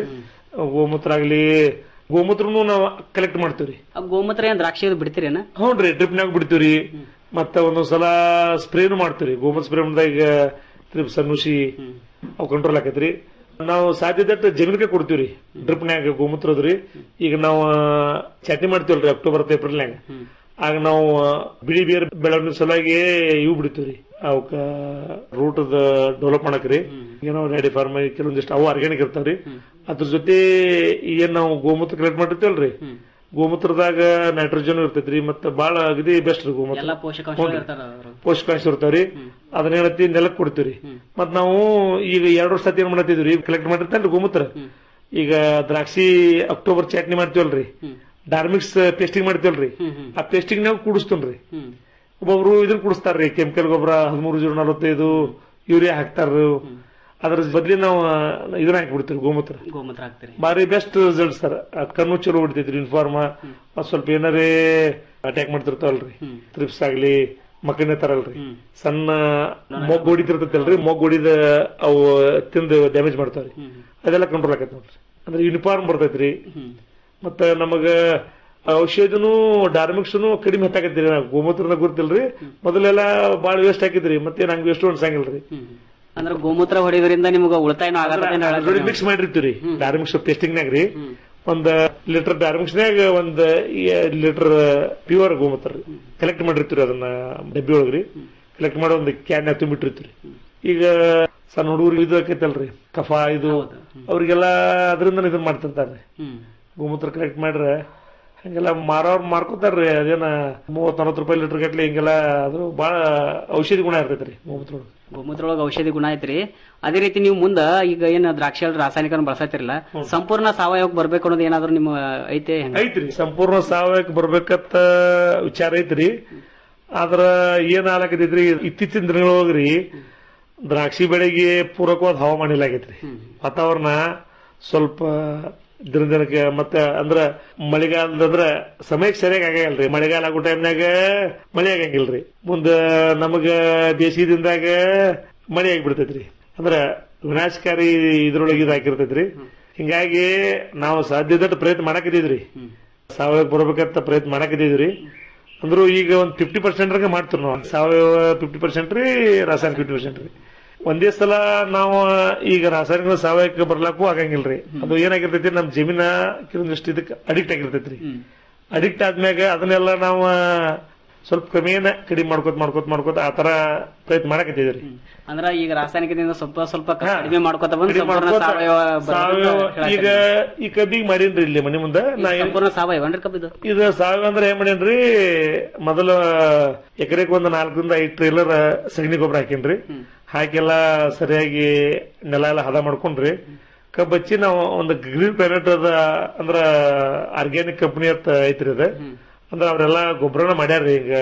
ಗೋಮೂತ್ರ ಆಗ್ಲಿ ಗೋಮೂತ್ರನು ನಾವು ಕಲೆಕ್ಟ್ ಮಾಡ್ತೀವ್ರಿ ಆ ಗೋಮೂತ್ರ ಏನ್ ದ್ರಾಕ್ಷಿ ಅದು ಬಿಡ್ತೀರೇನ ಹ್ಞೂನ್ರಿ ಡ್ರಿಪ್ನಾಗ ಬಿಡ್ತೀವ್ರಿ ಮತ್ತ ಒಂದೊಂದ್ಸಲ ಸ್ಪ್ರೇನು ಮಾಡ್ತೀವ್ರಿ ಗೋಮೂತ್ರ ಸ್ಪ್ರೇ ಮಾಡಿದಾಗ ಈಗ ತ್ರಿಪ್ಸ್ ನುಸಿ ಅವು ಕಂಟ್ರೋಲ್ ಆಕೈತ್ರಿ ನಾವು ಸಾಧ್ಯದಟ್ಟು ಜಮೀನಿಗೆ ಕೊಡ್ತೀವ್ರಿ ಡ್ರಿಪ್ನ್ಯಾಗ ಗೋಮೂತ್ರ ಅದ್ರಿ ಈಗ ನಾವು ಚಟ್ನಿ ಮಾಡ್ತೀವಲ್ರಿ ಅಕ್ಟೋಬರ್ ಏಪ್ರಿಲ್ನಾಗ ಆಗ ನಾವು ಬಿಳಿ ಬೇರ್ ಬೆಳವಣಿಗೆ ಸಲುವಾಗಿ ಇವು ಬಿಡ್ತೀವ್ರಿ ಅವಕ್ಕ ರೂಟ್ ಡೆವಲಪ್ ಮಾಡಕ್ರಿ ಈಗ ನಾವು ರೆಡಿ ಫಾರ್ಮ್ ಕೆಲವೊಂದಿಷ್ಟು ಅವು ಆರ್ಗ್ಯಾನಿಕ್ ಇರ್ತಾವ್ರಿ ಅದ್ರ ಜೊತೆ ಏನ್ ನಾವು ಗೋಮೂತ್ರ ಕಲೆಕ್ಟ್ ಮಾಡಿರ್ತೀವಲ್ರಿ ಗೋಮೂತ್ರದಾಗ ನೈಟ್ರೋಜನ್ ಇರ್ತೈತ್ರಿ ಮತ್ತ ಬಾಳ ಅಗದಿ ಬೆಸ್ಟ್ ರೀ ಗೋಮೂತ್ರ ಎಲ್ಲಾ ಪೋಷಕಾಂಶ ಹ್ಞೂನ್ರಿ. ಇರ್ತಾರ ಅದ್ರೊಳಗೆ. ಪೋಷಕಾಂಶ ಇರ್ತಾವ್ರಿ ಅದನ್ನ ಏನೈತಿ ನೆಲಕ್ ಕೊಡ್ತೀವ್ರಿ ಮತ್ ನಾವು ಈಗ ಎರಡ್ ವರ್ಷ ಸತಿ ಏನ್ ಮಾಡತ್ತಿದ್ವಿ ಕಲೆಕ್ಟ್ ಮಾಡಿರ್ತೇನ್ರಿ ಗೋಮೂತ್ರ ಈಗ ದ್ರಾಕ್ಷಿ ಅಕ್ಟೋಬರ್ ಚಟ್ನಿ ಮಾಡ್ತೀವಲ್ರಿ ಡಾರ್ಮಿಕ್ಸ್ ಪೇಸ್ಟಿಂಗ್ ಮಾಡ್ತೀವಲ್ರಿ ಆ ಪೇಸ್ಟಿಂಗ್ ನಾವು ಕೂಡಿಸ್ತೇನ್ರಿ ಒಬ್ಬೊಬ್ರು ಇದನ್ನ ಕುಡಿಸ್ತಾರ್ರಿ ಕೆಮಿಕಲ್ ಗೊಬ್ಬರ ಹದಿಮೂರು ಜೀರೋ ನಲವತ್ತೈದು ಯೂರಿಯಾ ಹಾಕ್ತಾರ ಅದ್ರ ಬದ್ಲಿ ನಾವು ಇದನ್ನ ಹಾಕಿಬಿಡ್ತೀವಿ ಗೋಮೂತ್ರ ಗೋಮೂತ್ರ ಹಾಕ್ತೀರಿ ಬಾರಿ ಬೆಸ್ಟ್ ರಿಸಲ್ಟ್ ಸರ್ ಕಣ್ಣು ಚಲೋ ಹೊಡಿತೈತ್ರಿ ಇನ್ಫಾರ್ಮ ಮತ್ ಸ್ವಲ್ಪ ಏನಾರೇ ಅಟ್ಯಾಕ್ ಮಾಡ್ತಿರ್ತಾವಲ್ರಿ ತ್ರಿಪ್ಸ್ ಆಗ್ಲಿ ಮಕ್ಕಳನ್ನ ತರಲ್ರಿ ಸಣ್ಣ ಮೊಗ್ ಹೊಡಿತಿರ್ತೈತಲ್ರಿ ಮೊಗ್ ಹೊಡಿದ ಅವು ತಿಂದು ಡ್ಯಾಮೇಜ್ ಮಾಡ್ತಾವ್ರಿ ಅದೆಲ್ಲ ಕಂಟ್ರೋಲ್ ಆಕೈತಿ ನೋಡ್ರಿ ಅಂದ್ರೆ ಯೂನಿಫಾರ್ಮ್ ಬರ್ತೈತ್ರಿ ಮತ್ತ ನಮಗ ಔಷಧಿನೂ ಡಾರ್ಮಿಕ್ಸ್ನು ಕಡಿಮೆ ಹತ್ತಾಕತ್ತೀರಿ ನಾವು ಗೋಮೂತ್ರನ ಗುರ್ತಿಲ್ರಿ ಮೊದಲೆಲ್ಲ ಬಾಳ ವೇಸ್ಟ್ ಹಾಕಿದ್ರಿ ಮತ್ತೇನ್ ಹಂಗ ವೇಸ್ಟ್ ಅನ್ಸಂಗಿಲ್ರಿ ಅಂದ್ರೆ ಗೋಮೂತ್ರ ಹೊಡೆಯೋದ್ರಿಂದ ನಿಮ್ಗೆ ಉಳಿತಾಯನೂ ಆಗತ್ತೆ ಮಿಕ್ಸ್ ಮಾಡಿರ್ತೀವಿ ಡಾರ್ಮಿಕ್ಸ್ ಟೆಸ್ಟಿಂಗ್ನಾಗ ರೀ ಒಂದ್ ಲೀಟರ್ ಡಾರ್ಮಿಕ್ಸ್ನಾಗ ಒಂದ್ ಲೀಟರ್ ಪ್ಯೂರ್ ಗೋಮೂತ್ರ ರೀ ಕಲೆಕ್ಟ್ ಮಾಡಿರ್ತೀವಿ ಅದನ್ನ ಡಬ್ಬಿ ಒಳಗ್ರಿ ಕಲೆಕ್ಟ್ ಮಾಡಿ ಒಂದು ಕ್ಯಾನ್ ತುಂಬಿಟ್ಟಿರ್ತೀವಿ ಈಗ ಸಣ್ಣ ಹುಡುಗರು ಇದು ಆಕೈತಲ್ರಿ ಕಫ ಇದು ಅವ್ರಿಗೆಲ್ಲ ಅದರಿಂದ ಇದನ್ನ ಮಾಡ್ತಿರ್ತಾರ್ರಿ ಗೋಮೂತ್ರ ಕಲೆಕ್ಟ್ ಮಾಡ್ರೆ ಹಂಗೆಲ್ಲ ಮಾರೋರ್ ಮಾರ್ಕೋತಾರ್ರಿ ಅದೇನ ಮೂವತ್ ನಲವತ್ತು ರೂಪಾಯಿ ಲೀಟರ್ ಗಟ್ಲೆ ಹಿಂಗೆಲ್ಲ ಅದು ಬಹಳ ಔಷಧಿ ಗುಣ ಇರ್ತೈತ್ರಿ ಗೋಮೂತ್ರ ಒಳಗೆ. ಗೋಮೂತ್ರ ಒಳಗೆ ಔಷಧಿ ಗುಣ ಐತ್ರಿ ಅದೇ ರೀತಿ ನೀವು ಮುಂದ ಈಗ ಏನ್ ದ್ರಾಕ್ಷಿ ರಾಸಾಯನಿಕ ಬಳಸತ್ತಿರಲ್ಲ ಸಂಪೂರ್ಣ ಸಾವಯವಕ್ಕೆ ಬರ್ಬೇಕು ಅನ್ನೋದು ಏನಾದ್ರು ನಿಮ್ಮ ಐತೆ ಹೆಂಗ ಐತ್ರಿ ಸಂಪೂರ್ಣ ಸಾವಯವಕ್ಕೆ ಬರ್ಬೇಕಂತ ವಿಚಾರ ಐತ್ರಿ ಆದ್ರ ಏನ್ ಆಗ್ಲಕತೈತ್ರಿ ಇತ್ತೀಚಿನ ದಿನಗಳೊಳಗ್ರಿ ದ್ರಾಕ್ಷಿ ಬೆಳೆಗೆ ಪೂರಕವಾದ ಹವಾಮಾನ ಇಲ್ಲ ಆಗೈತ್ರಿ ವಾತಾವರಣ ಸ್ವಲ್ಪ ದಿನ ದಿನಕ್ಕೆ ಮತ್ತೆ ಅಂದ್ರ ಮಳೆಗಾಲದಂದ್ರ ಸಮಯಕ್ಕೆ ಸರಿಯಾಗಿ ಆಗಲ್ರಿ ಮಳೆಗಾಲ ಆಗೋ ಟೈಮ್ನಾಗ ಮಳೆ ಆಗಂಗಿಲ್ರಿ ಮುಂದ ನಮಗ ಬೇಸಿಗೆದಿಂದಾಗ ಮಳೆ ಆಗಿಬಿಡ್ತೈತ್ರಿ ಅಂದ್ರ ವಿನಾಶಕಾರಿ ಇದ್ರೊಳಗೆ ಇದು ಹಾಕಿರ್ತೈತ್ರಿ ಹಿಂಗಾಗಿ ನಾವು ಸಾಧ್ಯದಟ್ಟು ಪ್ರಯತ್ನ ಮಾಡಾಕಿದೀವ್ರಿ ಸಾವಯವ ಬರ್ಬೇಕಂತ ಪ್ರಯತ್ನ ಮಾಡಾಕಿದೀವ್ರಿ ಅಂದ್ರು ಈಗ ಒಂದ್ ಫಿಫ್ಟಿ ಪರ್ಸೆಂಟ್ ಮಾಡ್ತೀವಿ ನಾವು ಸಾವಯವ ಫಿಫ್ಟಿ ಪರ್ಸೆಂಟ್ ರೀ ರಾಸಾಯನಿಕ ಫಿಫ್ಟಿ ಪರ್ಸೆಂಟ್ ರೀ ಒಂದೇ ಸಲ ನಾವು ಈಗ ರಾಸಾಯನಿಕ ಸಾವಯವಕ್ಕೆ ಬರ್ಲಾಕು ಆಗಂಗಿಲ್ರಿ ಅದು ಏನಾಗಿರ್ತೈತಿ ನಮ್ ಜಮೀನ ಕೆಲವೊಂದಿಷ್ಟು ಇದಕ್ಕೆ ಅಡಿಕ್ಟ್ ಆಗಿರ್ತೈತ್ರಿ ಅಡಿಕ್ಟ್ ಆದ್ಮ್ಯಾಗ ಅದನ್ನೆಲ್ಲ ನಾವು ಸ್ವಲ್ಪ ಕ್ರಮೇಣ ಕಡಿಮೆ ಮಾಡ್ಕೋತ ಮಾಡ್ಕೋತ ಮಾಡ್ಕೋತ ಆ ತರ ಪ್ರಯತ್ನ ಮಾಡಕತ್ತಿದ್ರಿ ಅಂದ್ರ ಈಗ ರಾಸಾಯನಿಕದಿಂದ ಸ್ವಲ್ಪ ಸ್ವಲ್ಪ ಕಡಿಮೆ ಮಾಡ್ಕೊತ ಬಂದು ಕಡಿಮೆ ಸಂಪೂರ್ಣ ಮಾಡ್ಕೋತ ಸಾವಯವ ಬರ್ಬೇಕು ಸಾವಯವ ಅಂತ ಈಗ ಹೇಳತ್ತೀರಿ. ಈ ಕಬ್ಬಿಗೆ ಮಾಡೀನ್ರಿ ಇಲ್ಲಿ ಮನೆ ಮುಂದೆ ನಾ ಏನ್ ಸಂಪೂರ್ಣ ಸಾವಯವ ಏನ್ರಿ ಕಬ್ಬಿದು ಇದು ಸಾವಯವ ಅಂದ್ರೆ ಏನ್ ಮಾಡೇನ್ರಿ ಮೊದಲ ಎಕರೆಗೆ ಒಂದು ನಾಲ್ಕರಿಂದ ಐದು ಟ್ರೇಲರ್ ಸಗಣಿ ಗೊಬ್ಬರ ಹಾಕೇನ್ರಿ ಹಾಕೆಲ್ಲ ಸರಿಯಾಗಿ ನೆಲ ಎಲ್ಲ ಹದ ಮಾಡ್ಕೊಂಡ್ರಿ ಕಬ್ಬ್ ಹಚ್ಚಿ ನಾವು ಒಂದು ಗ್ರೀನ್ ಪ್ಲಾನೆಟ್ ಅದ ಅಂದ್ರ ಆರ್ಗ್ಯಾನಿಕ್ ಕಂಪನಿ ಅಂತ ಐತ್ರಿ ಅದ ಅಂದ್ರ ಅವರೆಲ್ಲ ಗೊಬ್ಬರನ ಮಾಡ್ಯಾರ್ರಿ ಈಗ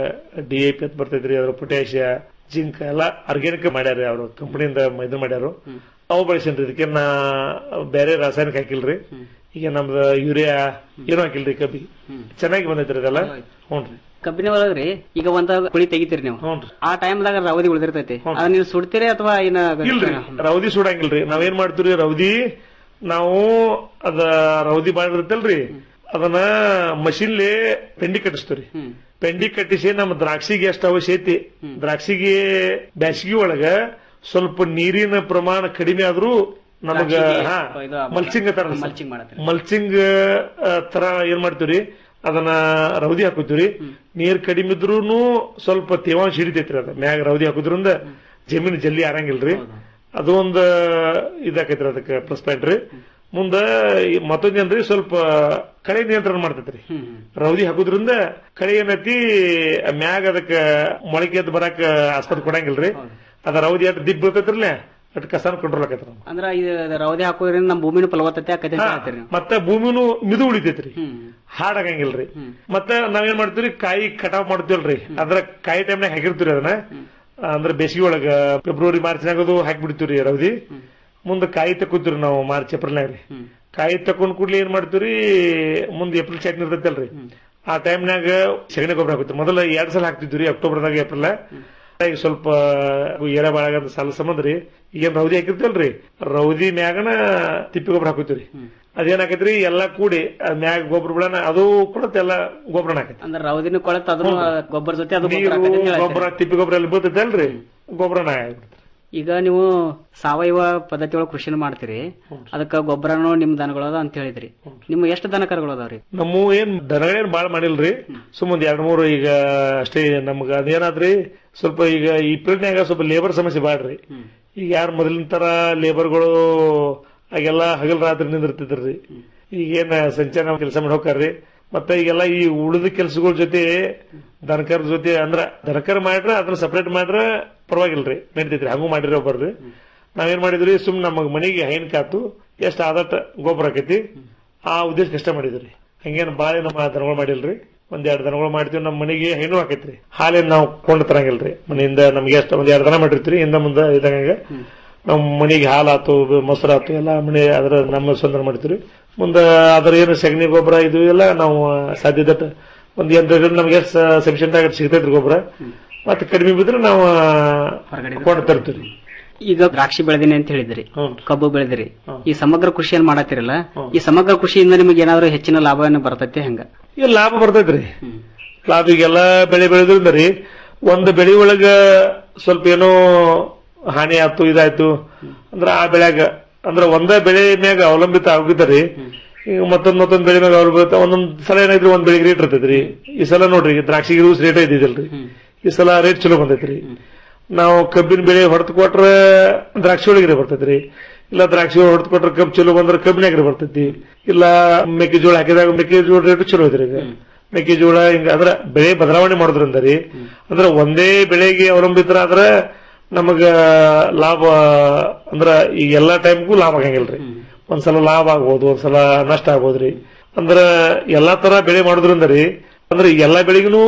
ಡಿ ಎ ಪಿ ಅಂತ ಬರ್ತೈತ್ರಿ ಅದ್ರ ಪೊಟ್ಯಾಷಿಯ ಜಿಂಕ್ ಎಲ್ಲ ಆರ್ಗ್ಯಾನಿಕ್ ಮಾಡ್ಯಾರ್ರಿ ಅವ್ರು ಕಂಪನಿಯಿಂದ ಇದು ಮಾಡ್ಯಾರು ಅವು ಬಳಸೇನ್ರಿ ಇದಕ್ಕೆ ನಾ ಬೇರೆ ರಾಸಾಯನಿಕ ಹಾಕಿಲ್ರಿ ಈಗ ನಮ್ದು ಯೂರಿಯಾ ಏನು ಹಾಕಿಲ್ರಿ ಕಬ್ಬಿಗೆ ಚೆನ್ನಾಗಿ ಬಂದೈತ್ರಿ ಅದೆಲ್ಲ ಹ್ಞೂನ್ರಿ ಕಬ್ಬಿನ ಒಳಗ್ರಿ ಈಗ ಒಂದ ಕುಳಿ ತೆಗಿತೀರಿ ನೀವು ಆ ಟೈಮ್ದಾಗ ರವದಿ ಉಳಿದಿರ್ತೈತಿ ಅದನ್ನ ನೀವು ಸುಡ್ತೀರಿ ಅಥವಾ ಏನ ಇಲ್ರಿ ರೌದಿ ಸುಡಂಗಿಲ್ರಿ ನಾವೇನ್ ಮಾಡ್ತೀವ್ರಿ ರೌದಿ ನಾವು ಅದ ರೌದಿ ಮಾಡಿರ್ತಲ್ರಿ ಅದನ್ನ ಮಷಿನ್ಲಿ ಪೆಂಡಿ ಕಟ್ಟಿಸ್ತೀವ್ರಿ ಪೆಂಡಿ ಕಟ್ಟಿಸಿ ನಮ್ಮ ದ್ರಾಕ್ಷಿಗೆ ಎಷ್ಟು ಅವಶ್ಯಕತೆ ದ್ರಾಕ್ಷಿಗೆ ಬ್ಯಾಸಿಗೆ ಒಳಗ ಸ್ವಲ್ಪ ನೀರಿನ ಪ್ರಮಾಣ ಕಡಿಮೆ ಆದ್ರೂ ನಮಗ ದ್ರಾಕ್ಷಿಗೆ ಹಾ ಇದು ಮಲ್ಚಿಂಗ್ ತರ ಮಲ್ಚಿಂಗ್ ಮಾಡತ್ತೀರಿ. ಮಲ್ಚಿಂಗ್ ಆ, ತರ ಏನ್ ಮಾಡ್ತೀವ್ರಿ ಅದನ್ನ ರೌದಿ ಹಾಕೋತೀವ್ರಿ ನೀರ್ ಕಡಿಮೆ ಇದ್ರೂನು ಸ್ವಲ್ಪ ತೇವಾಂಶ ಹಿಡಿತೈತ್ರಿ ಅದ ಮ್ಯಾಗ ರೌದಿ ಹಾಕೋದ್ರಿಂದ ಜಮೀನು ಜಲ್ದಿ ಆರಂಗಿಲ್ರಿ ಅದು ಒಂದ್ ಇದಾಕೈತ್ರಿ ಅದಕ್ಕೆ ಪ್ಲಸ್ ಪಾಯಿಂಟ್ ರೀ ಮುಂದ ಈ ಮತ್ತೊಂದೇನ್ರಿ ಸ್ವಲ್ಪ ಕಳೆ ನಿಯಂತ್ರಣ ಮಾಡ್ತೈತ್ರಿ ರೌದಿ ಹಾಕೋದ್ರಿಂದ ಕಳೆ ಏನೈತಿ ಮ್ಯಾಗ ಅದಕ್ಕ ಮೊಳಕೆ ಎದ್ದು ಬರಾಕ ಆಸ್ಪತ್ರೆ ಕೊಡಂಗಿಲ್ರಿ ಅದ ರೌದಿ ಅಟ್ ದಿಗ್ ಬೀಳ್ತೈತ್ರಲ್ಲ ಅಟ್ ಕಸನ ಕಂಟ್ರೋಲ್ ಆಕೈತ್ರಿ ಅಂದ್ರ ಇದು ರವದಿ ಹಾಕೋದ್ರಿಂದ ನಮ್ಮ ಭೂಮಿನ ಫಲವತ್ತತೆ ಆಕೈತಿ ಅಂತ ಹೇಳ್ತೀರಿ ನೀವು ಮತ್ತ ಭೂಮಿನು ಮಿದು ಉಳಿತೈತ್ರಿ ಹಾಡಾಗಂಗಿಲ್ರಿ ಮತ್ತ ನಾವೇನ್ ಮಾಡ್ತೀವಿ ಕಾಯಿ ಕಟಾವ್ ಮಾಡ್ತೀವಲ್ರಿ ಅದ್ರ ಕಾಯಿ ಟೈಮ್ನಾಗ ಹಾಕಿರ್ತೀವಿ ಅದನ್ನ ಅಂದ್ರ ಬೇಸಿಗೆ ಒಳಗ ಫೆಬ್ರವರಿ ಮಾರ್ಚ್ನಾಗ ಅದು ಹಾಕಿಬಿಡ್ತೀವ್ರಿ ರವದಿ ಮುಂದ ಕಾಯಿ ತಕೋತೀವ್ರಿ ನಾವು ಮಾರ್ಚ್ ಏಪ್ರಿಲ್ನಾಗ ರೀ ಕಾಯಿ ತಕೊಂಡ್ ಕೂಡ್ಲಿ ಏನ್ ಮಾಡ್ತೀವ್ರಿ ಮುಂದ್ ಏಪ್ರಿಲ್ ಚಟ್ನಿ ಇರ್ತೈತಲ್ರಿ ಆ ಟೈಮ್ನಾಗ ಸಗಣಿ ಗೊಬ್ಬರ ಹಾಕುತ್ತೀವಿ ಮೊದಲ ಎರಡ್ ಸಲ ಹಾಕ್ತಿದ್ವಿ ಅಕ್ಟೋಬರ್ದಾಗ ಏಪ್ರಿಲ್ ಈಗ ಸ್ವಲ್ಪ ಎಳೆ ಬಾಳಾಗ ಸಾಲ ಸಂಬಂಧ ರೀ ಈಗೇನ್ ರೌದಿ ಹಾಕಿರ್ತೀವಲ್ರಿ ರೌದಿ ಮ್ಯಾಗನ ತಿಪ್ಪಿ ಗೊಬ್ಬರ ಹಾಕೋತೀವ್ರಿ ಅದೇನಾಕೈತ್ರಿ ಎಲ್ಲಾ ಕೂಡಿ ಅದ್ ಮ್ಯಾಗ ಗೊಬ್ಬರ ಬಿಡೋಣ ಅದು ಕೊಡುತ್ತೆ ಎಲ್ಲ ಗೊಬ್ಬರನ ಆಕೈತಿ ಅಂದ್ರೆ ರೌದಿನ ಕೊಳತ್ ಅದನ್ನು ಗೊಬ್ಬರ ಜೊತೆ ಅದು ಗೊಬ್ಬರ ನೀರು ಹಾಕೈತೆ ಅಂತ ಹೇಳ್ತೀರಿ. ಗೊಬ್ಬರ ತಿಪ್ಪಿ ಗೊಬ್ಬರ ಎಲ್ಲ ಬೀಳ್ತೈತೆ ಅಲ್ರಿ ಗೊಬ್ಬರನ ಈಗ ನೀವು ಸಾವಯವ ಪದ್ಧತಿ ಒಳಗೆ ಕೃಷಿನ ಮಾಡ್ತೀರಿ ಅದಕ್ಕ ಗೊಬ್ಬರನು ನಿಮ್ ದನಗಳದ ಅಂತ ಹೇಳಿದ್ರಿ ನಿಮ್ ಎಷ್ಟು ದನ ಕರುಗಳು ಅದಾವ್ರಿ ನಮ್ಮ ಏನ್ ದನಗಳೇನ್ ಬಾಳ್ ಮಾಡಿಲ್ರಿ ಸುಮ್ಮನೆ ಎರಡ್ ಮೂರು ಈಗ ಅಷ್ಟೇ ನಮ್ಗ ಅದೇನಾದ್ರಿ ಸ್ವಲ್ಪ ಈಗ ಈ ಪೀಳಿನ್ಯಾಗ ಸ್ವಲ್ಪ ಲೇಬರ್ ಸಮಸ್ಯೆ ಬಾಳ್ರಿ ಈಗ ಯಾರು ಮೊದಲಿನ ತರ ಲೇಬರ್ಗಳು ಆಗೆಲ್ಲ ಹಗಲ್ ರಾತ್ರಿ ನಿಂದಿರ್ತಿದ್ರಿ ಈಗೇನ್ ಸಂಚಾರ ಕೆಲಸ ಮಾಡಿ ಹೋಗ್ತಾರ್ರಿ ಮತ್ತೆ ಈಗೆಲ್ಲ ಈ ಉಳಿದ ಕೆಲ್ಸಗಳ ಜೊತೆ ದನಕರ ಜೊತೆ ಅಂದ್ರ ದನಕರ ಮಾಡ್ರ ಅದನ್ನ ಸಪರೇಟ್ ಮಾಡ್ರ ಪರವಾಗಿಲ್ರಿ ನಡೀತೈತ್ರಿ ಹಂಗೂ ಮಾಡಿರಿ ಒಬ್ಬರ್ರಿ ನಾವೇನ್ ಮಾಡಿದ್ರಿ ಸುಮ್ ನಮಗ್ ಮನಿಗೆ ಹೈನ್ ಕಾತು ಎಷ್ಟ್ ಆದಟ ಗೊಬ್ಬರ ಆಕೈತಿ ಆ ಉದ್ದೇಶ ಕಷ್ಟ ಮಾಡಿದ್ರಿ ಹಂಗೇನ್ ಬಾಳ ನಮ್ಮ ದನಗಳು ಮಾಡಿಲ್ರಿ ಒಂದ್ ಎರಡ್ ದನಗಳು ಮಾಡ್ತೀವಿ ನಮ್ಮ ಮನೆಗೆ ಹೆಣ್ಣು ಹಾಕೈತ್ರಿ ಹಾಲೇನ್ ನಾವು ಕೊಂಡು ತರಂಗಿಲ್ರಿ ಮನೆಯಿಂದ ನಮ್ಗೆ ಎಷ್ಟು ಒಂದ್ ಎರಡ್ ದನ ಮಾಡಿರ್ತೀವಿ ಹಿಂದ ಮುಂದ ಇದ್ದಂಗ ನಮ್ ಮನೆಗೆ ಹಾಲಾತು ಮೊಸರಾತು ಎಲ್ಲ ಮನೆ ಅದ್ರ ನಮ್ಮ ಸ್ವಂತ ಮಾಡ್ತೀವಿ ಮುಂದ ಅದ್ರ ಏನು ಸಗಣಿ ಗೊಬ್ಬರ ಇದು ಎಲ್ಲ ನಾವು ಸಾಧ್ಯದಟ್ಟ ಒಂದ್ ಎಂಟು ನಮ್ಗೆ ಎಷ್ಟು ಸಫಿಶಿಯಂಟ್ ಆಗಿ ಸಿಗ್ತೈತ್ರಿ ಗೊಬ್ಬರ ಮತ್ತೆ ಕಡಿಮೆ ಬಿದ್ರೆ ನಾವು ಕೊಂಡು ತರ್ತೀವಿ ಈಗ ದ್ರಾಕ್ಷಿ ಬೆಳೆದಿನಿ ಅಂತ ಹೇಳಿದ್ರಿ ಕಬ್ಬು ಬೆಳೆದಿರಿ ಈ ಸಮಗ್ರ ಕೃಷಿಯನ್ನು ಮಾಡತ್ತಿರಲ್ಲ ಈ ಸಮಗ್ರ ಕೃಷಿಯಿಂದ ನಿಮಗೆ ಏನಾದ್ರು ಹೆಚ್ಚಿನ ಲಾಭ ಬರ್ತೈತೆ ಹೆಂಗ ಈ ಲಾಭ ಬರ್ತೈತ್ರಿ ಲಾಭ ಈಗೆಲ್ಲ ಬೆಳೆ ಬೆಳೆದ್ರಿಂದ ರೀ ಒಂದು ಬೆಳೆ ಒಳಗ ಸ್ವಲ್ಪ ಏನೋ ಹಾನಿ ಆಯ್ತು ಇದಾಯ್ತು ಅಂದ್ರ ಆ ಬೆಳೆಗ ಅಂದ್ರ ಒಂದ ಬೆಳೆ ಮ್ಯಾಗ ಅವಲಂಬಿತ ಆಗಿದ್ದರಿ ಈಗ ಮತ್ತೊಂದ್ ಮತ್ತೊಂದ್ ಬೆಳೆ ಮ್ಯಾಗ ಅವಲಂಬಿತ ಒಂದೊಂದ್ ಸಲ ಏನಾಯ್ತ್ರಿ ಒಂದ್ ಬೆಳೆಗೆ ರೇಟ್ ಇರ್ತೈತ್ರಿ ಈ ಸಲ ನೋಡ್ರಿ ದ್ರಾಕ್ಷಿಗೆ ರೂಸ್ ರೇಟ್ ಇದ್ದಿದ್ದಲ್ರಿ ಈ ಸಲ ರೇಟ್ ಚಲೋ ಬಂದೈತ್ರಿ ನಾವು ಕಬ್ಬಿನ ಬೆಳೆ ಹೊಡೆದು ಕೊಟ್ರ ದ್ರಾಕ್ಷಿ ಒಳಗೆ ಬರ್ತೈತ್ರಿ ಇಲ್ಲ ದ್ರಾಕ್ಷಿ ಹೊಡೆದು ಕೊಟ್ರ ಕಬ್ಬು ಚಲೋ ಬಂದ್ರ ಕಬ್ಬಿನಾಗ್ರಿ ಬರ್ತೈತಿ ಇಲ್ಲ ಮೆಕ್ಕೆಜೋಳ ಹಾಕಿದಾಗ ಮೆಕ್ಕೆಜೋಳ ರೇಟ್ ಚಲೋ ಐತ್ರಿ ಈಗ ಮೆಕ್ಕೆಜೋಳ ಹಿಂಗ ಅಂದ್ರ ಬೆಳೆ ಬದಲಾವಣೆ ಮಾಡೋದ್ರಿಂದ ರೀ ಅಂದ್ರ ಒಂದೇ ಬೆಳೆಗೆ ಅವಲಂಬಿತರಾದ್ರ ನಮಗ ಲಾಭ ಅಂದ್ರ ಈ ಎಲ್ಲಾ ಟೈಮ್ಗೂ ಲಾಭ ಆಗಂಗಿಲ್ರಿ ಒಂದ್ಸಲ ಲಾಭ ಆಗ್ಬೋದು ಒಂದ್ಸಲ ನಷ್ಟ ಆಗ್ಬೋದ್ರಿ ಅಂದ್ರ ಎಲ್ಲಾ ತರ ಬೆಳೆ ಮಾಡೋದ್ರಿಂದ ರೀ ಅಂದ್ರೆ ಎಲ್ಲಾ ಬೆಳೆಗೂ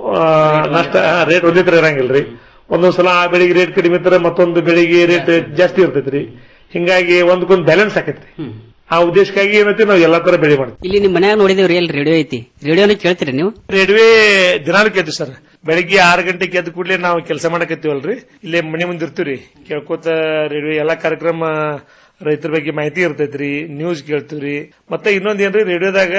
ನಷ್ಟ ರೇಟ್ ಒಂದೇ ತರ ಇರಂಗಿಲ್ರಿ ಒಂದೊಂದ್ಸಲ ಆ ಬೆಳೆಗೆ ರೇಟ್ ಕಡಿಮೆ ಇರ್ತಾರೆ ಮತ್ತೊಂದು ಬೆಳೆಗೆ ರೇಟ್ ಜಾಸ್ತಿ ಇರ್ತೈತ್ರಿ ಹಿಂಗಾಗಿ ಒಂದಕ್ಕೊಂದು ಬ್ಯಾಲೆನ್ಸ್ ಆಕೈತ್ರಿ ಆ ಉದ್ದೇಶಕ್ಕಾಗಿ ಏನೈತಿ ನಾವು ಎಲ್ಲಾ ತರ ಬೆಳೆ ಮಾಡ್ತೀವಿ ಇಲ್ಲಿ ನಿಮ್ ಮನ್ಯಾಗ ನೋಡಿದೇವ್ರಿ ಎಲ್ಲಿ ರೇಡಿಯೋ ಐತಿ ರೇಡಿಯೋನ ಕೇಳ್ತೀರಿ ನೀವು ರೇಡಿಯೋ ದಿನಾಲು ಕೇಳ್ತೀವಿ ಸರ್ ಬೆಳಿಗ್ಗೆ ಆರು ಗಂಟೆಗೆ ಎದ್ದ ಕೂಡಲೇ ನಾವು ಕೆಲಸ ಮಾಡಕತ್ತೀವಲ್ರಿ ಇಲ್ಲೇ ಮನೆ ಮುಂದೆ ಇರ್ತೀವ್ರಿ ಕೇಳ್ಕೊತ ರೇಡಿಯೋ ಎಲ್ಲಾ ಕಾರ್ಯಕ್ರಮ ರೈತರ ಬಗ್ಗೆ ಮಾಹಿತಿ ಇರ್ತೈತ್ರಿ ನ್ಯೂಸ್ ಕೇಳ್ತೀವ್ರಿ ಮತ್ತೆ ಇನ್ನೊಂದ್ ಏನ್ರಿ ರೇಡಿಯೋದಾಗ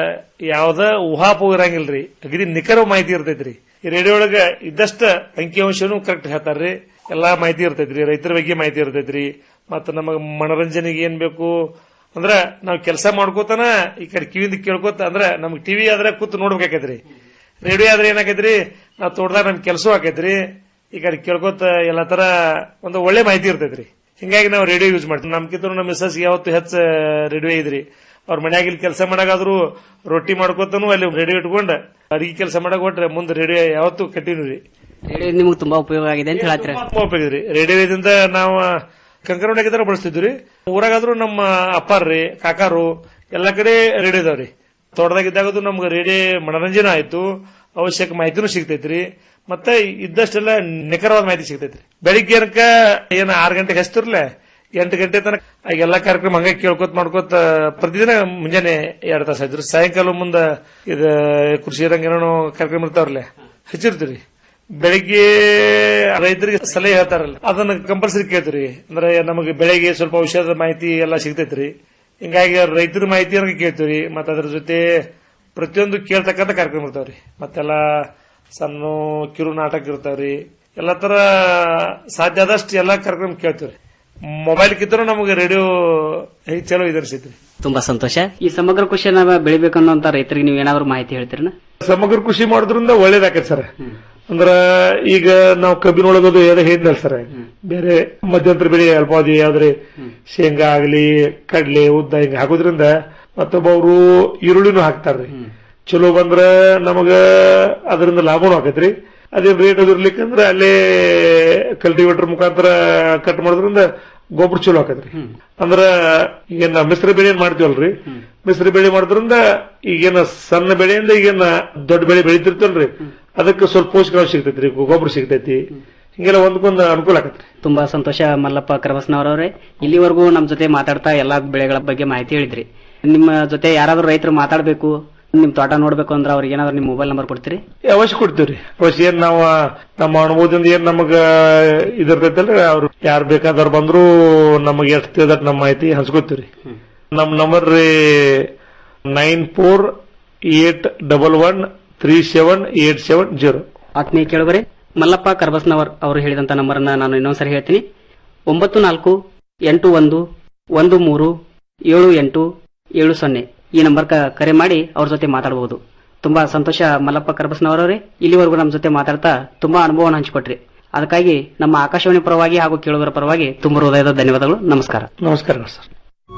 ಯಾವ್ದ ಊಹಾಪೋಹ ಇರಂಗಿಲ್ರಿ ಅಗದಿ ನಿಖರ ಮಾಹಿತಿ ಇರ್ತೈತ್ರಿ ಈ ರೇಡಿಯೋ ಒಳಗ ಇದ್ದಷ್ಟ ಅಂಕಿಅಂಶನು ಕರೆಕ್ಟ್ ಹೇಳ್ತಾರ್ರಿ ಎಲ್ಲಾ ಮಾಹಿತಿ ಇರ್ತೈತ್ರಿ ರೈತರ ಬಗ್ಗೆ ಮಾಹಿತಿ ಇರ್ತೈತ್ರಿ ಮತ್ತ ನಮಗ ಮನೋರಂಜನೆಗೆ ಏನ್ ಬೇಕು ಅಂದ್ರ ನಾವ್ ಕೆಲಸ ಮಾಡ್ಕೋತಾನ ಈ ಕಡೆ ಕಿವಿಯಿಂದ ಕೇಳ್ಕೊತ ಅಂದ್ರ ನಮ್ಗ್ ಟಿವಿ ಆದ್ರೆ ಕೂತ್ ನೋಡ್ಬೇಕಾಕೈತ್ರಿ ರೇಡಿಯೋ ಆದ್ರೆ ಏನಾಕೈತ್ರಿ ನಾವ್ ತೋಟದಾಗ ನಮ್ ಕೆಲಸ ಆಕೈತ್ರಿ ಈ ಕಡೆ ಕೇಳ್ಕೊತ ಎಲ್ಲಾ ತರ ಒಂದು ಒಳ್ಳೆ ಮಾಹಿತಿ ಇರ್ತೈತ್ರಿ ಹಿಂಗಾಗಿ ನಾವು ರೇಡಿಯೋ ಯೂಸ್ ಮಾಡ್ತೀವಿ ನಮ್ಕಿಂತ ನಮ್ಮ ಮಿಸ್ಸಸ್ ಯಾವತ್ತು ಹೆಚ್ಚ ರೇಡಿಯೋ ಇದ್ರಿ ಅವ್ರ ಮನ್ಯಾಗ ಇಲ್ಲಿ ಕೆಲಸ ಮಾಡಾಗಾದ್ರು ರೊಟ್ಟಿ ಮಾಡ್ಕೊತನು ಅಲ್ಲಿ ರೇಡಿಯೋ ಇಟ್ಕೊಂಡ ಅಡಿಗೆ ಕೆಲಸ ಮಾಡಕ್ ಹೊಟ್ರೆ ಮುಂದೆ ರೇಡಿಯೋ ಯಾವತ್ತು ಕಂಟಿನ್ಯೂ ರೀ ರೇಡಿಯೋ ನಿಮ್ಗೆ ತುಂಬಾ ಉಪಯೋಗ ಆಗಿದೆ ಅಂತ ಹೇಳ್ತೀರ ತುಂಬಾ ಉಪಯೋಗ ಐತ್ರಿ ರೇಡಿಯೋದಿಂದ ನಾವು ಕಂಕರವಣೆಗಿದ್ರೆ ಬಳಸ್ತಿದ್ವಿ ಊರಾಗಾದ್ರು ನಮ್ಮ ಅಪ್ಪಾರ್ರಿ ಕಾಕಾರು ಎಲ್ಲಾ ಕಡೆ ರೇಡಿಯೋ ಇದಾವ್ರಿ ತೋಟದಾಗಿದ್ದಾಗದು ನಮ್ಗೆ ರೇಡಿಯೋ ಮನರಂಜನೆ ಆಯ್ತು ಅವಶ್ಯಕ ಮಾಹಿತಿನೂ ಸಿಗ್ತೈತ್ರಿ ಮತ್ತೆ ಇದ್ದಷ್ಟೆಲ್ಲ ನಿಖರವಾದ ಮಾಹಿತಿ ಸಿಗ್ತೈತ್ರಿ ಬೆಳಿಗ್ಗೆ ಏನಕ್ಕ ಏನ್ ಆರ್ ಗಂಟೆಗೆ ಹಚ್ತಿರ್ಲೆ ಎಂಟು ಗಂಟೆ ತನಕ ಆ ಎಲ್ಲಾ ಕಾರ್ಯಕ್ರಮ ಹಂಗ ಕೇಳ್ಕೊತ ಮಾಡ್ಕೊತ ಪ್ರತಿದಿನ ಮುಂಜಾನೆ ಎರಡ್ ತಾಸ ಇದ್ರು ಸಾಯಂಕಾಲ ಮುಂದ ಇದ ಕೃಷಿ ರಂಗ ಏನೋ ಕಾರ್ಯಕ್ರಮ ಇರ್ತಾವ್ರಲ್ಲ ಹಚ್ಚಿರ್ತೀರಿ ಬೆಳಿಗ್ಗೆ ರೈತರಿಗೆ ಸಲಹೆ ಹೇಳ್ತಾರಲ್ಲ ಅದನ್ನ ಕಂಪಲ್ಸರಿ ಕೇಳ್ತೀರಿ ಅಂದ್ರೆ ನಮಗೆ ಬೆಳೆಗೆ ಸ್ವಲ್ಪ ಔಷಧದ ಮಾಹಿತಿ ಎಲ್ಲ ಸಿಗ್ತೈತ್ರಿ ಹಿಂಗಾಗಿ ರೈತರ ಮಾಹಿತಿಯನ್ನು ಕೇಳ್ತೀವಿ ಮತ್ತೆ ಅದ್ರ ಜೊತೆ ಪ್ರತಿಯೊಂದು ಕೇಳ್ತಕ್ಕಂಥ ಕಾರ್ಯಕ್ರಮ ಇರ್ತಾವ್ರಿ ಮತ್ತೆಲ್ಲ ಸಣ್ಣ ಕಿರು ನಾಟಕ ಇರ್ತಾವ್ರಿ ಎಲ್ಲಾ ತರ ಸಾಧ್ಯ ಆದಷ್ಟು ಎಲ್ಲಾ ಕಾರ್ಯಕ್ರಮ ಕೇಳ್ತೀವ್ರಿ ಮೊಬೈಲ್ ಕಿತ್ತರೂ ನಮಗೆ ರೇಡಿಯೋ ಚಲೋ ಇದು ಅನ್ಸೈತ್ರಿ ತುಂಬಾ ಸಂತೋಷ ಈ ಸಮಗ್ರ ಕೃಷಿಯನ್ನ ಬೆಳಿಬೇಕನ್ನೋಂತ ರೈತರಿಗೆ ನೀವು ಏನಾದ್ರು ಮಾಹಿತಿ ಹೇಳ್ತೀರನ ಸಮಗ್ರ ಕೃಷಿ ಮಾಡೋದ್ರಿಂದ ಒಳ್ಳೇದಾಕೈತಿ ಸರ್ ಅಂದ್ರ ಈಗ ನಾವು ಕಬ್ಬಿನೊಳಗದು ಏನೋ ಹೇಳಿದ್ನಲ್ಲ ಸರ್ ಬೇರೆ ಮಧ್ಯಂತರ ಬೆಳೆ ಅಲ್ಪಾವಧಿ ಯಾವ್ದ್ರಿ ಶೇಂಗಾ ಆಗ್ಲಿ ಕಡ್ಲೆ ಉದ್ದ ಹಿಂಗ ಹಾಕೋದ್ರಿಂದ ಮತ್ತೊಬ್ಬರು ಈರುಳ್ಳಿನೂ ಹಾಕ್ತಾರ್ರಿ ಚಲೋ ಬಂದ್ರ ನಮಗ ಅದರಿಂದ ಲಾಭನೂ ಆಕೈತ್ರಿ ಅದೇನ್ ರೇಟ್ ಅದು ಇರ್ಲಿಕ್ಕಂದ್ರ ಅಲ್ಲೇ ಕಲ್ಟಿವೇಟರ್ ಮುಖಾಂತರ ಕಟ್ ಮಾಡೋದ್ರಿಂದ ಗೊಬ್ಬರ ಚಲೋ ಆಕೈತ್ರಿ ಅಂದ್ರ ಈಗೇನ ಮಿಶ್ರ ಬೆಳೆ ಏನ್ ಮಾಡ್ತೀವಲ್ರಿ ಮಿಶ್ರ ಬೆಳೆ ಮಾಡೋದ್ರಿಂದ ಈಗೇನ ಸಣ್ಣ ಬೆಳೆಯಿಂದ ಈಗೇನ ದೊಡ್ಡ ಬೆಳೆ ಬೆಳಿತಿರ್ತಲ್ರಿ ಅದಕ್ಕೆ ಸ್ವಲ್ಪ ಪೋಷಕಾಂಶ ಸಿಗ್ತೈತ್ರಿ ಗೊಬ್ಬರ ಸಿಗ್ತೈತಿ ಹಿಂಗೆಲ್ಲ ಒಂದಕ್ಕೊಂದು ಅನುಕೂಲ ಆಕತ್ರಿ ತುಂಬಾ ಸಂತೋಷ ಮಲ್ಲಪ್ಪ ಕರಬಸ್ನವರವ್ರೆ ಇಲ್ಲಿವರೆಗೂ ನಮ್ ಜೊತೆ ಮಾತಾಡ್ತಾ ಎಲ್ಲಾ ಬೆಳೆಗಳ ಬಗ್ಗೆ ಮಾಹಿತಿ ಹೇಳಿದ್ರಿ ನಿಮ್ಮ ಜೊತೆ ಯಾರಾದ್ರೂ ರೈತರು ಮಾತಾಡ್ಬೇಕು ನಿಮ್ ತೋಟ ನೋಡ್ಬೇಕು ಅಂದ್ರೆ ಅವ್ರಿಗೆ ಏನಾದ್ರು ನಿಮ್ ಮೊಬೈಲ್ ನಂಬರ್ ಕೊಡ್ತೀರಿ ಅವಶ್ಯ ಕೊಡ್ತೀವ್ರಿ ಅವಶ್ಯ ಏನ್ ನಾವು ನಮ್ಮ ಅನುಭವದಿಂದ ಏನ್ ನಮಗ ಇದಿರ್ತೈತಲ್ರಿ ಅವ್ರು ಯಾರು ಬೇಕಾದವ್ರು ಬಂದ್ರು ನಮಗೆ ಎಷ್ಟು ತಿಳಿದಟ್ ನಮ್ಮ ಮಾಹಿತಿ ಹಂಚ್ಕೋತೀವ್ರಿ ನಮ್ಮ ನಂಬರ್ ರೀ nine four eight double one three seven eight seven zero ಆತ್ಮೀಯ ಕೇಳುವರೆ ಮಲ್ಲಪ್ಪ ಕರ್ಬಸ್ನವರ್ ಅವರು ಹೇಳಿದಂತ ನಂಬರನ್ನ ನಾನು ಇನ್ನೊಂದ್ಸರಿ ಹೇಳ್ತೀನಿ ಒಂಬತ್ತು ನಾಲ್ಕು ಎಂಟು ಒಂದು ಒಂದು ಮೂರು ಏಳು ಎಂಟು ಏಳು ಸೊನ್ನೆ ಈ ನಂಬರ್ ಕರೆ ಮಾಡಿ ಅವ್ರ ಜೊತೆ ಮಾತಾಡಬಹುದು ತುಂಬಾ ಸಂತೋಷ ಮಲ್ಲಪ್ಪ ಕರ್ಬಸ್ನವರವರೇ ಇಲ್ಲಿವರೆಗೂ ನಮ್ಮ ಜೊತೆ ಮಾತಾಡ್ತಾ ತುಂಬಾ ಅನುಭವವನ್ನು ಹಂಚಿಕೊಟ್ರಿ ಅದಕ್ಕಾಗಿ ನಮ್ಮ ಆಕಾಶವಾಣಿ ಪರವಾಗಿ ಹಾಗೂ ಕೇಳುಗರ ಪರವಾಗಿ ತುಂಬ ಹೃದಯದ ಧನ್ಯವಾದಗಳು ನಮಸ್ಕಾರ ನಮಸ್ಕಾರ ಸರ್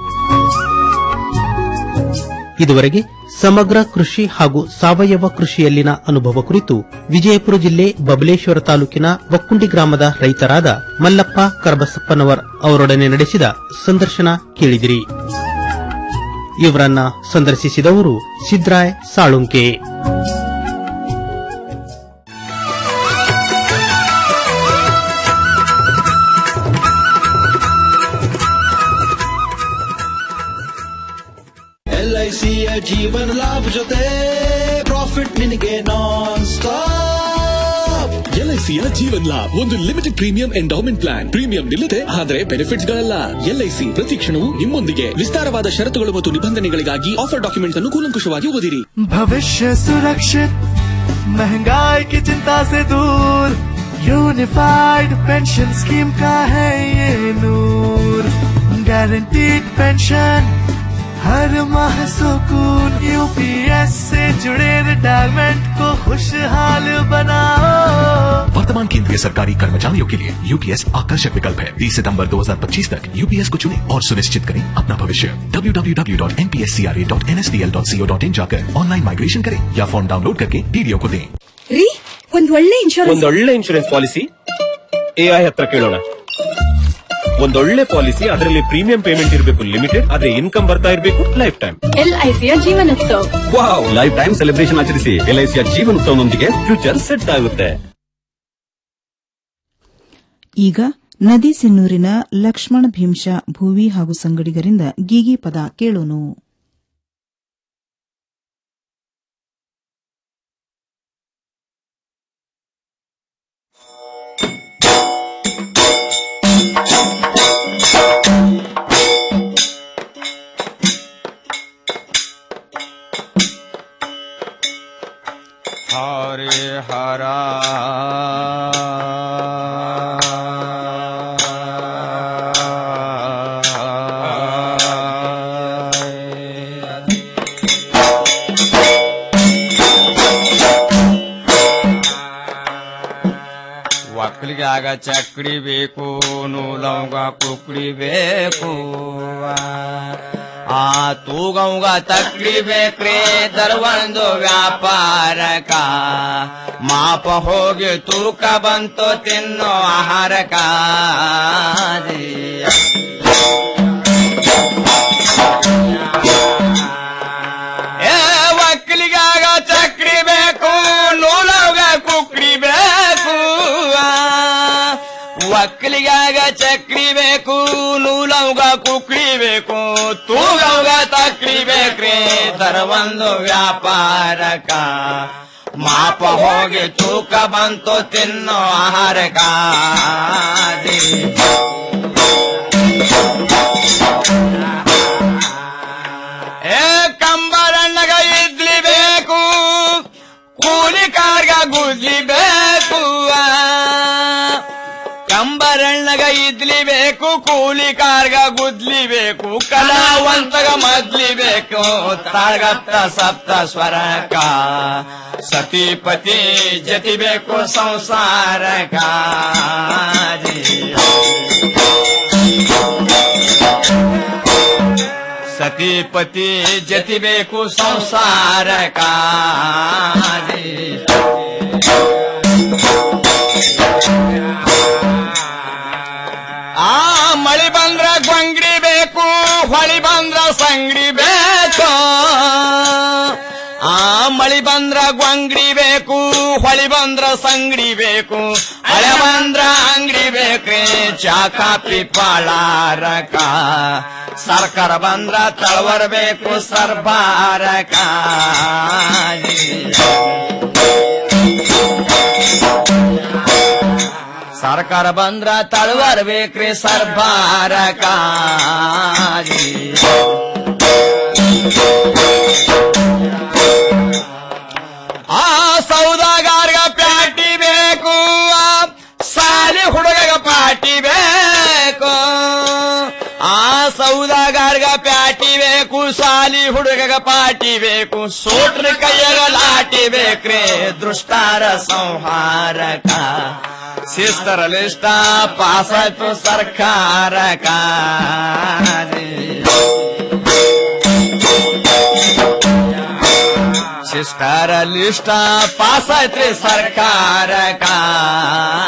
ಇದುವರೆಗೆ ಸಮಗ್ರ ಕೃಷಿ ಹಾಗೂ ಸಾವಯವ ಕೃಷಿಯಲ್ಲಿನ ಅನುಭವ ಕುರಿತು ವಿಜಯಪುರ ಜಿಲ್ಲೆ ಬಬಲೇಶ್ವರ ತಾಲೂಕಿನ ಒಕ್ಕುಂಡಿ ಗ್ರಾಮದ ರೈತರಾದ ಮಲ್ಲಪ್ಪ ಕರಬಸಪ್ಪನವರ್ ಅವರೊಡನೆ ನಡೆಸಿದ ಸಂದರ್ಶನ ಕೇಳಿದಿರಿ ಇವರನ್ನ ಸಂದರ್ಶಿಸಿದವರು ಸಿದ್ರಾಯ್ ಸಾಳುಂಕೆ ಎಲ್ಐಸಿಯ ಜೀವನ ಲಾಭ ಜೊತೆ ಪ್ರಾಫಿಟ್ ನಿನಗೆ ನಾನ್ ಸ್ಟಾಪ್ ಎಲ್ಐಸಿಯ ಜೀವನ್ ಲಾಭ್ ಒಂದು limited premium endowment plan premium ನಿಲ್ಲದೆ ಆದರೆ ಬೆನಿಫಿಟ್ಸ್ ಗಳಲ್ಲ ಎಲ್ಐಸಿ ಪ್ರತಿ ಕ್ಷಣವೂ ನಿಮ್ಮೊಂದಿಗೆ ವಿಸ್ತಾರವಾದ ಷರತ್ತುಗಳು ಮತ್ತು ನಿಬಂಧನೆಗಳಿಗಾಗಿ ಆಫರ್ ಡಾಕ್ಯುಮೆಂಟ್ ಅನ್ನು ಕೂಲಂಕುಷವಾಗಿ ಓದಿರಿ भविष्य सुरक्षित महंगाई की चिंता से दूर यूनिफाइड पेंशन स्कीम का है ये नूर गारंटीड पेंशन हर माह सुकून यूपीएस से जुड़े रिटायरमेंट को खुशहाल बनाओ वर्तमान केंद्रीय सरकारी कर्मचारियों के लिए यूपीएस आकर्षक विकल्प है 30 सितंबर 2025 तक यूपीएस को चुनें और सुनिश्चित करें अपना भविष्य www.npscra.nsdl.co.in जाकर ऑनलाइन माइग्रेशन करें या फॉर्म डाउनलोड करके डीडीओ को दें ರೀ ಒಂದ್ ಒಳ್ಳೆ ಇನ್ಶೂರೆನ್ಸ್ ಒಂದೊಳ್ಳೆ ಇನ್ಶೂರೆನ್ಸ್ ಪಾಲಿಸಿ ಎಐ ಹತ್ರ ಕೇಳೋಣ ಒಂದೊಳ್ಳೆ ಪಾಲಿಸಿ ಅದರಲ್ಲಿ ಪ್ರೀಮಿಯಂ ಪೇಮೆಂಟ್ ಇರಬೇಕು ಲಿಮಿಟೆಡ್ ಆದ್ರೆ ಇನ್ಕಮ್ ಬರ್ತಾ ಇರಬೇಕು ಲೈಫ್ ಟೈಮ್ ಎಲ್ಐಸಿಯ Jeevanotsav wow life time celebration ಆಚರಿಸಿ ಎಲ್ಐಸಿಯ ಜೀವನೋತ್ಸವನೊಂದಿಗೆ ಫ್ಯೂಚರ್ ಸೆಟ್ ಆಗುತ್ತೆ ಈಗ ನದಿ ಸಿನ್ನೂರಿನ ಲಕ್ಷ್ಮಣ ಭೀಂಶ ಭೂವಿ ಹಾಗೂ ಸಂಗಡಿಗರಿಂದ ಗೀಗಿ ಪದ ಕೇಳೋನು ಹರೆ ಹರ ಒಕ್ಕಲಿಗೆ ಆಗ ಚಕ್ಡಿ ಬೇಕು ನೂಲವಂಗ ಕುಕ್ಡಿ ಬೇಕು ಆ ತೂಗಂಗ ತಕ್ಡಿ ಬೇಕ್ರಿ ತರುವಂದು ವ್ಯಾಪಾರಕ ಮಾಪ ಹೋಗಿ ತೂಕ ಬಂತು ತಿನ್ನೋ ಆಹಾರಕ ಏ ಒಕ್ಕಲಿಗಾಗ ಚಕ್ರಿ ಬೇಕು ನೂಲವ್ಗ ಕುಕ್ಡಿ ಬೇಕು ಒಕ್ಕಲಿಗಾಗ ಚಕ್ರಿ ಬೇಕು ನೂಲವ್ಗ ಕುಕ್ಡಿ ಬೇಕು ತೂಗವ್ಗ ತಕ್ರಿ ಬೇಕ್ರಿ ತರವೊಂದು ವ್ಯಾಪಾರಕ ಮಾಪ ಹೋಗಿ ತೂಕ ಬಂತು ತಿನ್ನೋ ಆಹಾರಕ ಏ ಕಂಬರಣ್ಣಗ ಇಡ್ಲಿ ಬೇಕು ಕೂಲಿ ಕಾರ್ಗ ಗುದ್ಲಿ ಬೇಕು ಕಂಬರಣ್ಣಗ ಇಡ್ಲಿ ಬೇಕು ಕೂಲಿ ಕಾರ್ಗ ಗುದ್ಲಿ ಬೇಕು ಕಲಾವಂತಗ ಮದ್ಲಿ ಬೇಕು ತಾಳಗತ್ತ ಸಪ್ತ ಸ್ವರಕ ಸತಿಪತಿ ಜತಿ ಬೇಕು ಸಂಸಾರಕ ಸತಿಪತಿ ಜತಿ ಬೇಕು ಸಂಸಾರಕ ಆ ಮಳಿ ಬಂದ್ರ ಗೊಂಗಡಿ ಬೇಕು ಹೊಳಿ ಬಂದ್ರ ಸಂಗಡಿ ಬೇಕು ಆ ಮಳಿ ಬಂದ್ರ ಗೊಂಗಡಿ ಬೇಕು ಹೊಳಿ ಬಂದ್ರ ಸಂಗಡಿ ಬೇಕು ಹಳೆ ಬಂದ್ರ ಅಂಗಡಿ ಬೇಕ್ರಿ ಚಾ ಕಾಪಿ ಪಾಳಾರಕ ಸರ್ಕಾರ ಬಂದ್ರ ತಳವರ್ ಬೇಕು ಸರ್ಬಾರಕ ಸರ್ಕಾರ ಬಂದ್ರ ತಳವರ್ ಬೇಕ್ರಿ ಸರ್ಬಾರಕ ಆ ಸೌದಾಗಾರ್ಗ ಪ್ಯಾಟಿ ಬೇಕು ಆ ಸಾಲಿ ಹುಡುಗಗ ಪಾಟಿ ಬೇಕು ಆ ಸೌದಾಗಾರ್ಗ ಪ್ಯಾಟಿ ಬೇಕು ಸಾಲಿ ಹುಡುಗಗ ಪಾಟಿ ಬೇಕು ಸೋಟ್ರ ಕೈಯಗ ಲಾಟಿ ಬೇಕ್ರೆ ದೃಷ್ಟಾರ ಸಂಹಾರಕ ಶಿಸ್ತರ ಲಿಷ್ಟ ಪಾಸಾಯ್ತು ಸರ್ಕಾರಕ ಶಿಸ್ತರ ಲಿಷ್ಟ ಪಾಸಾಯ್ತ್ರಿ ಸರ್ಕಾರಕ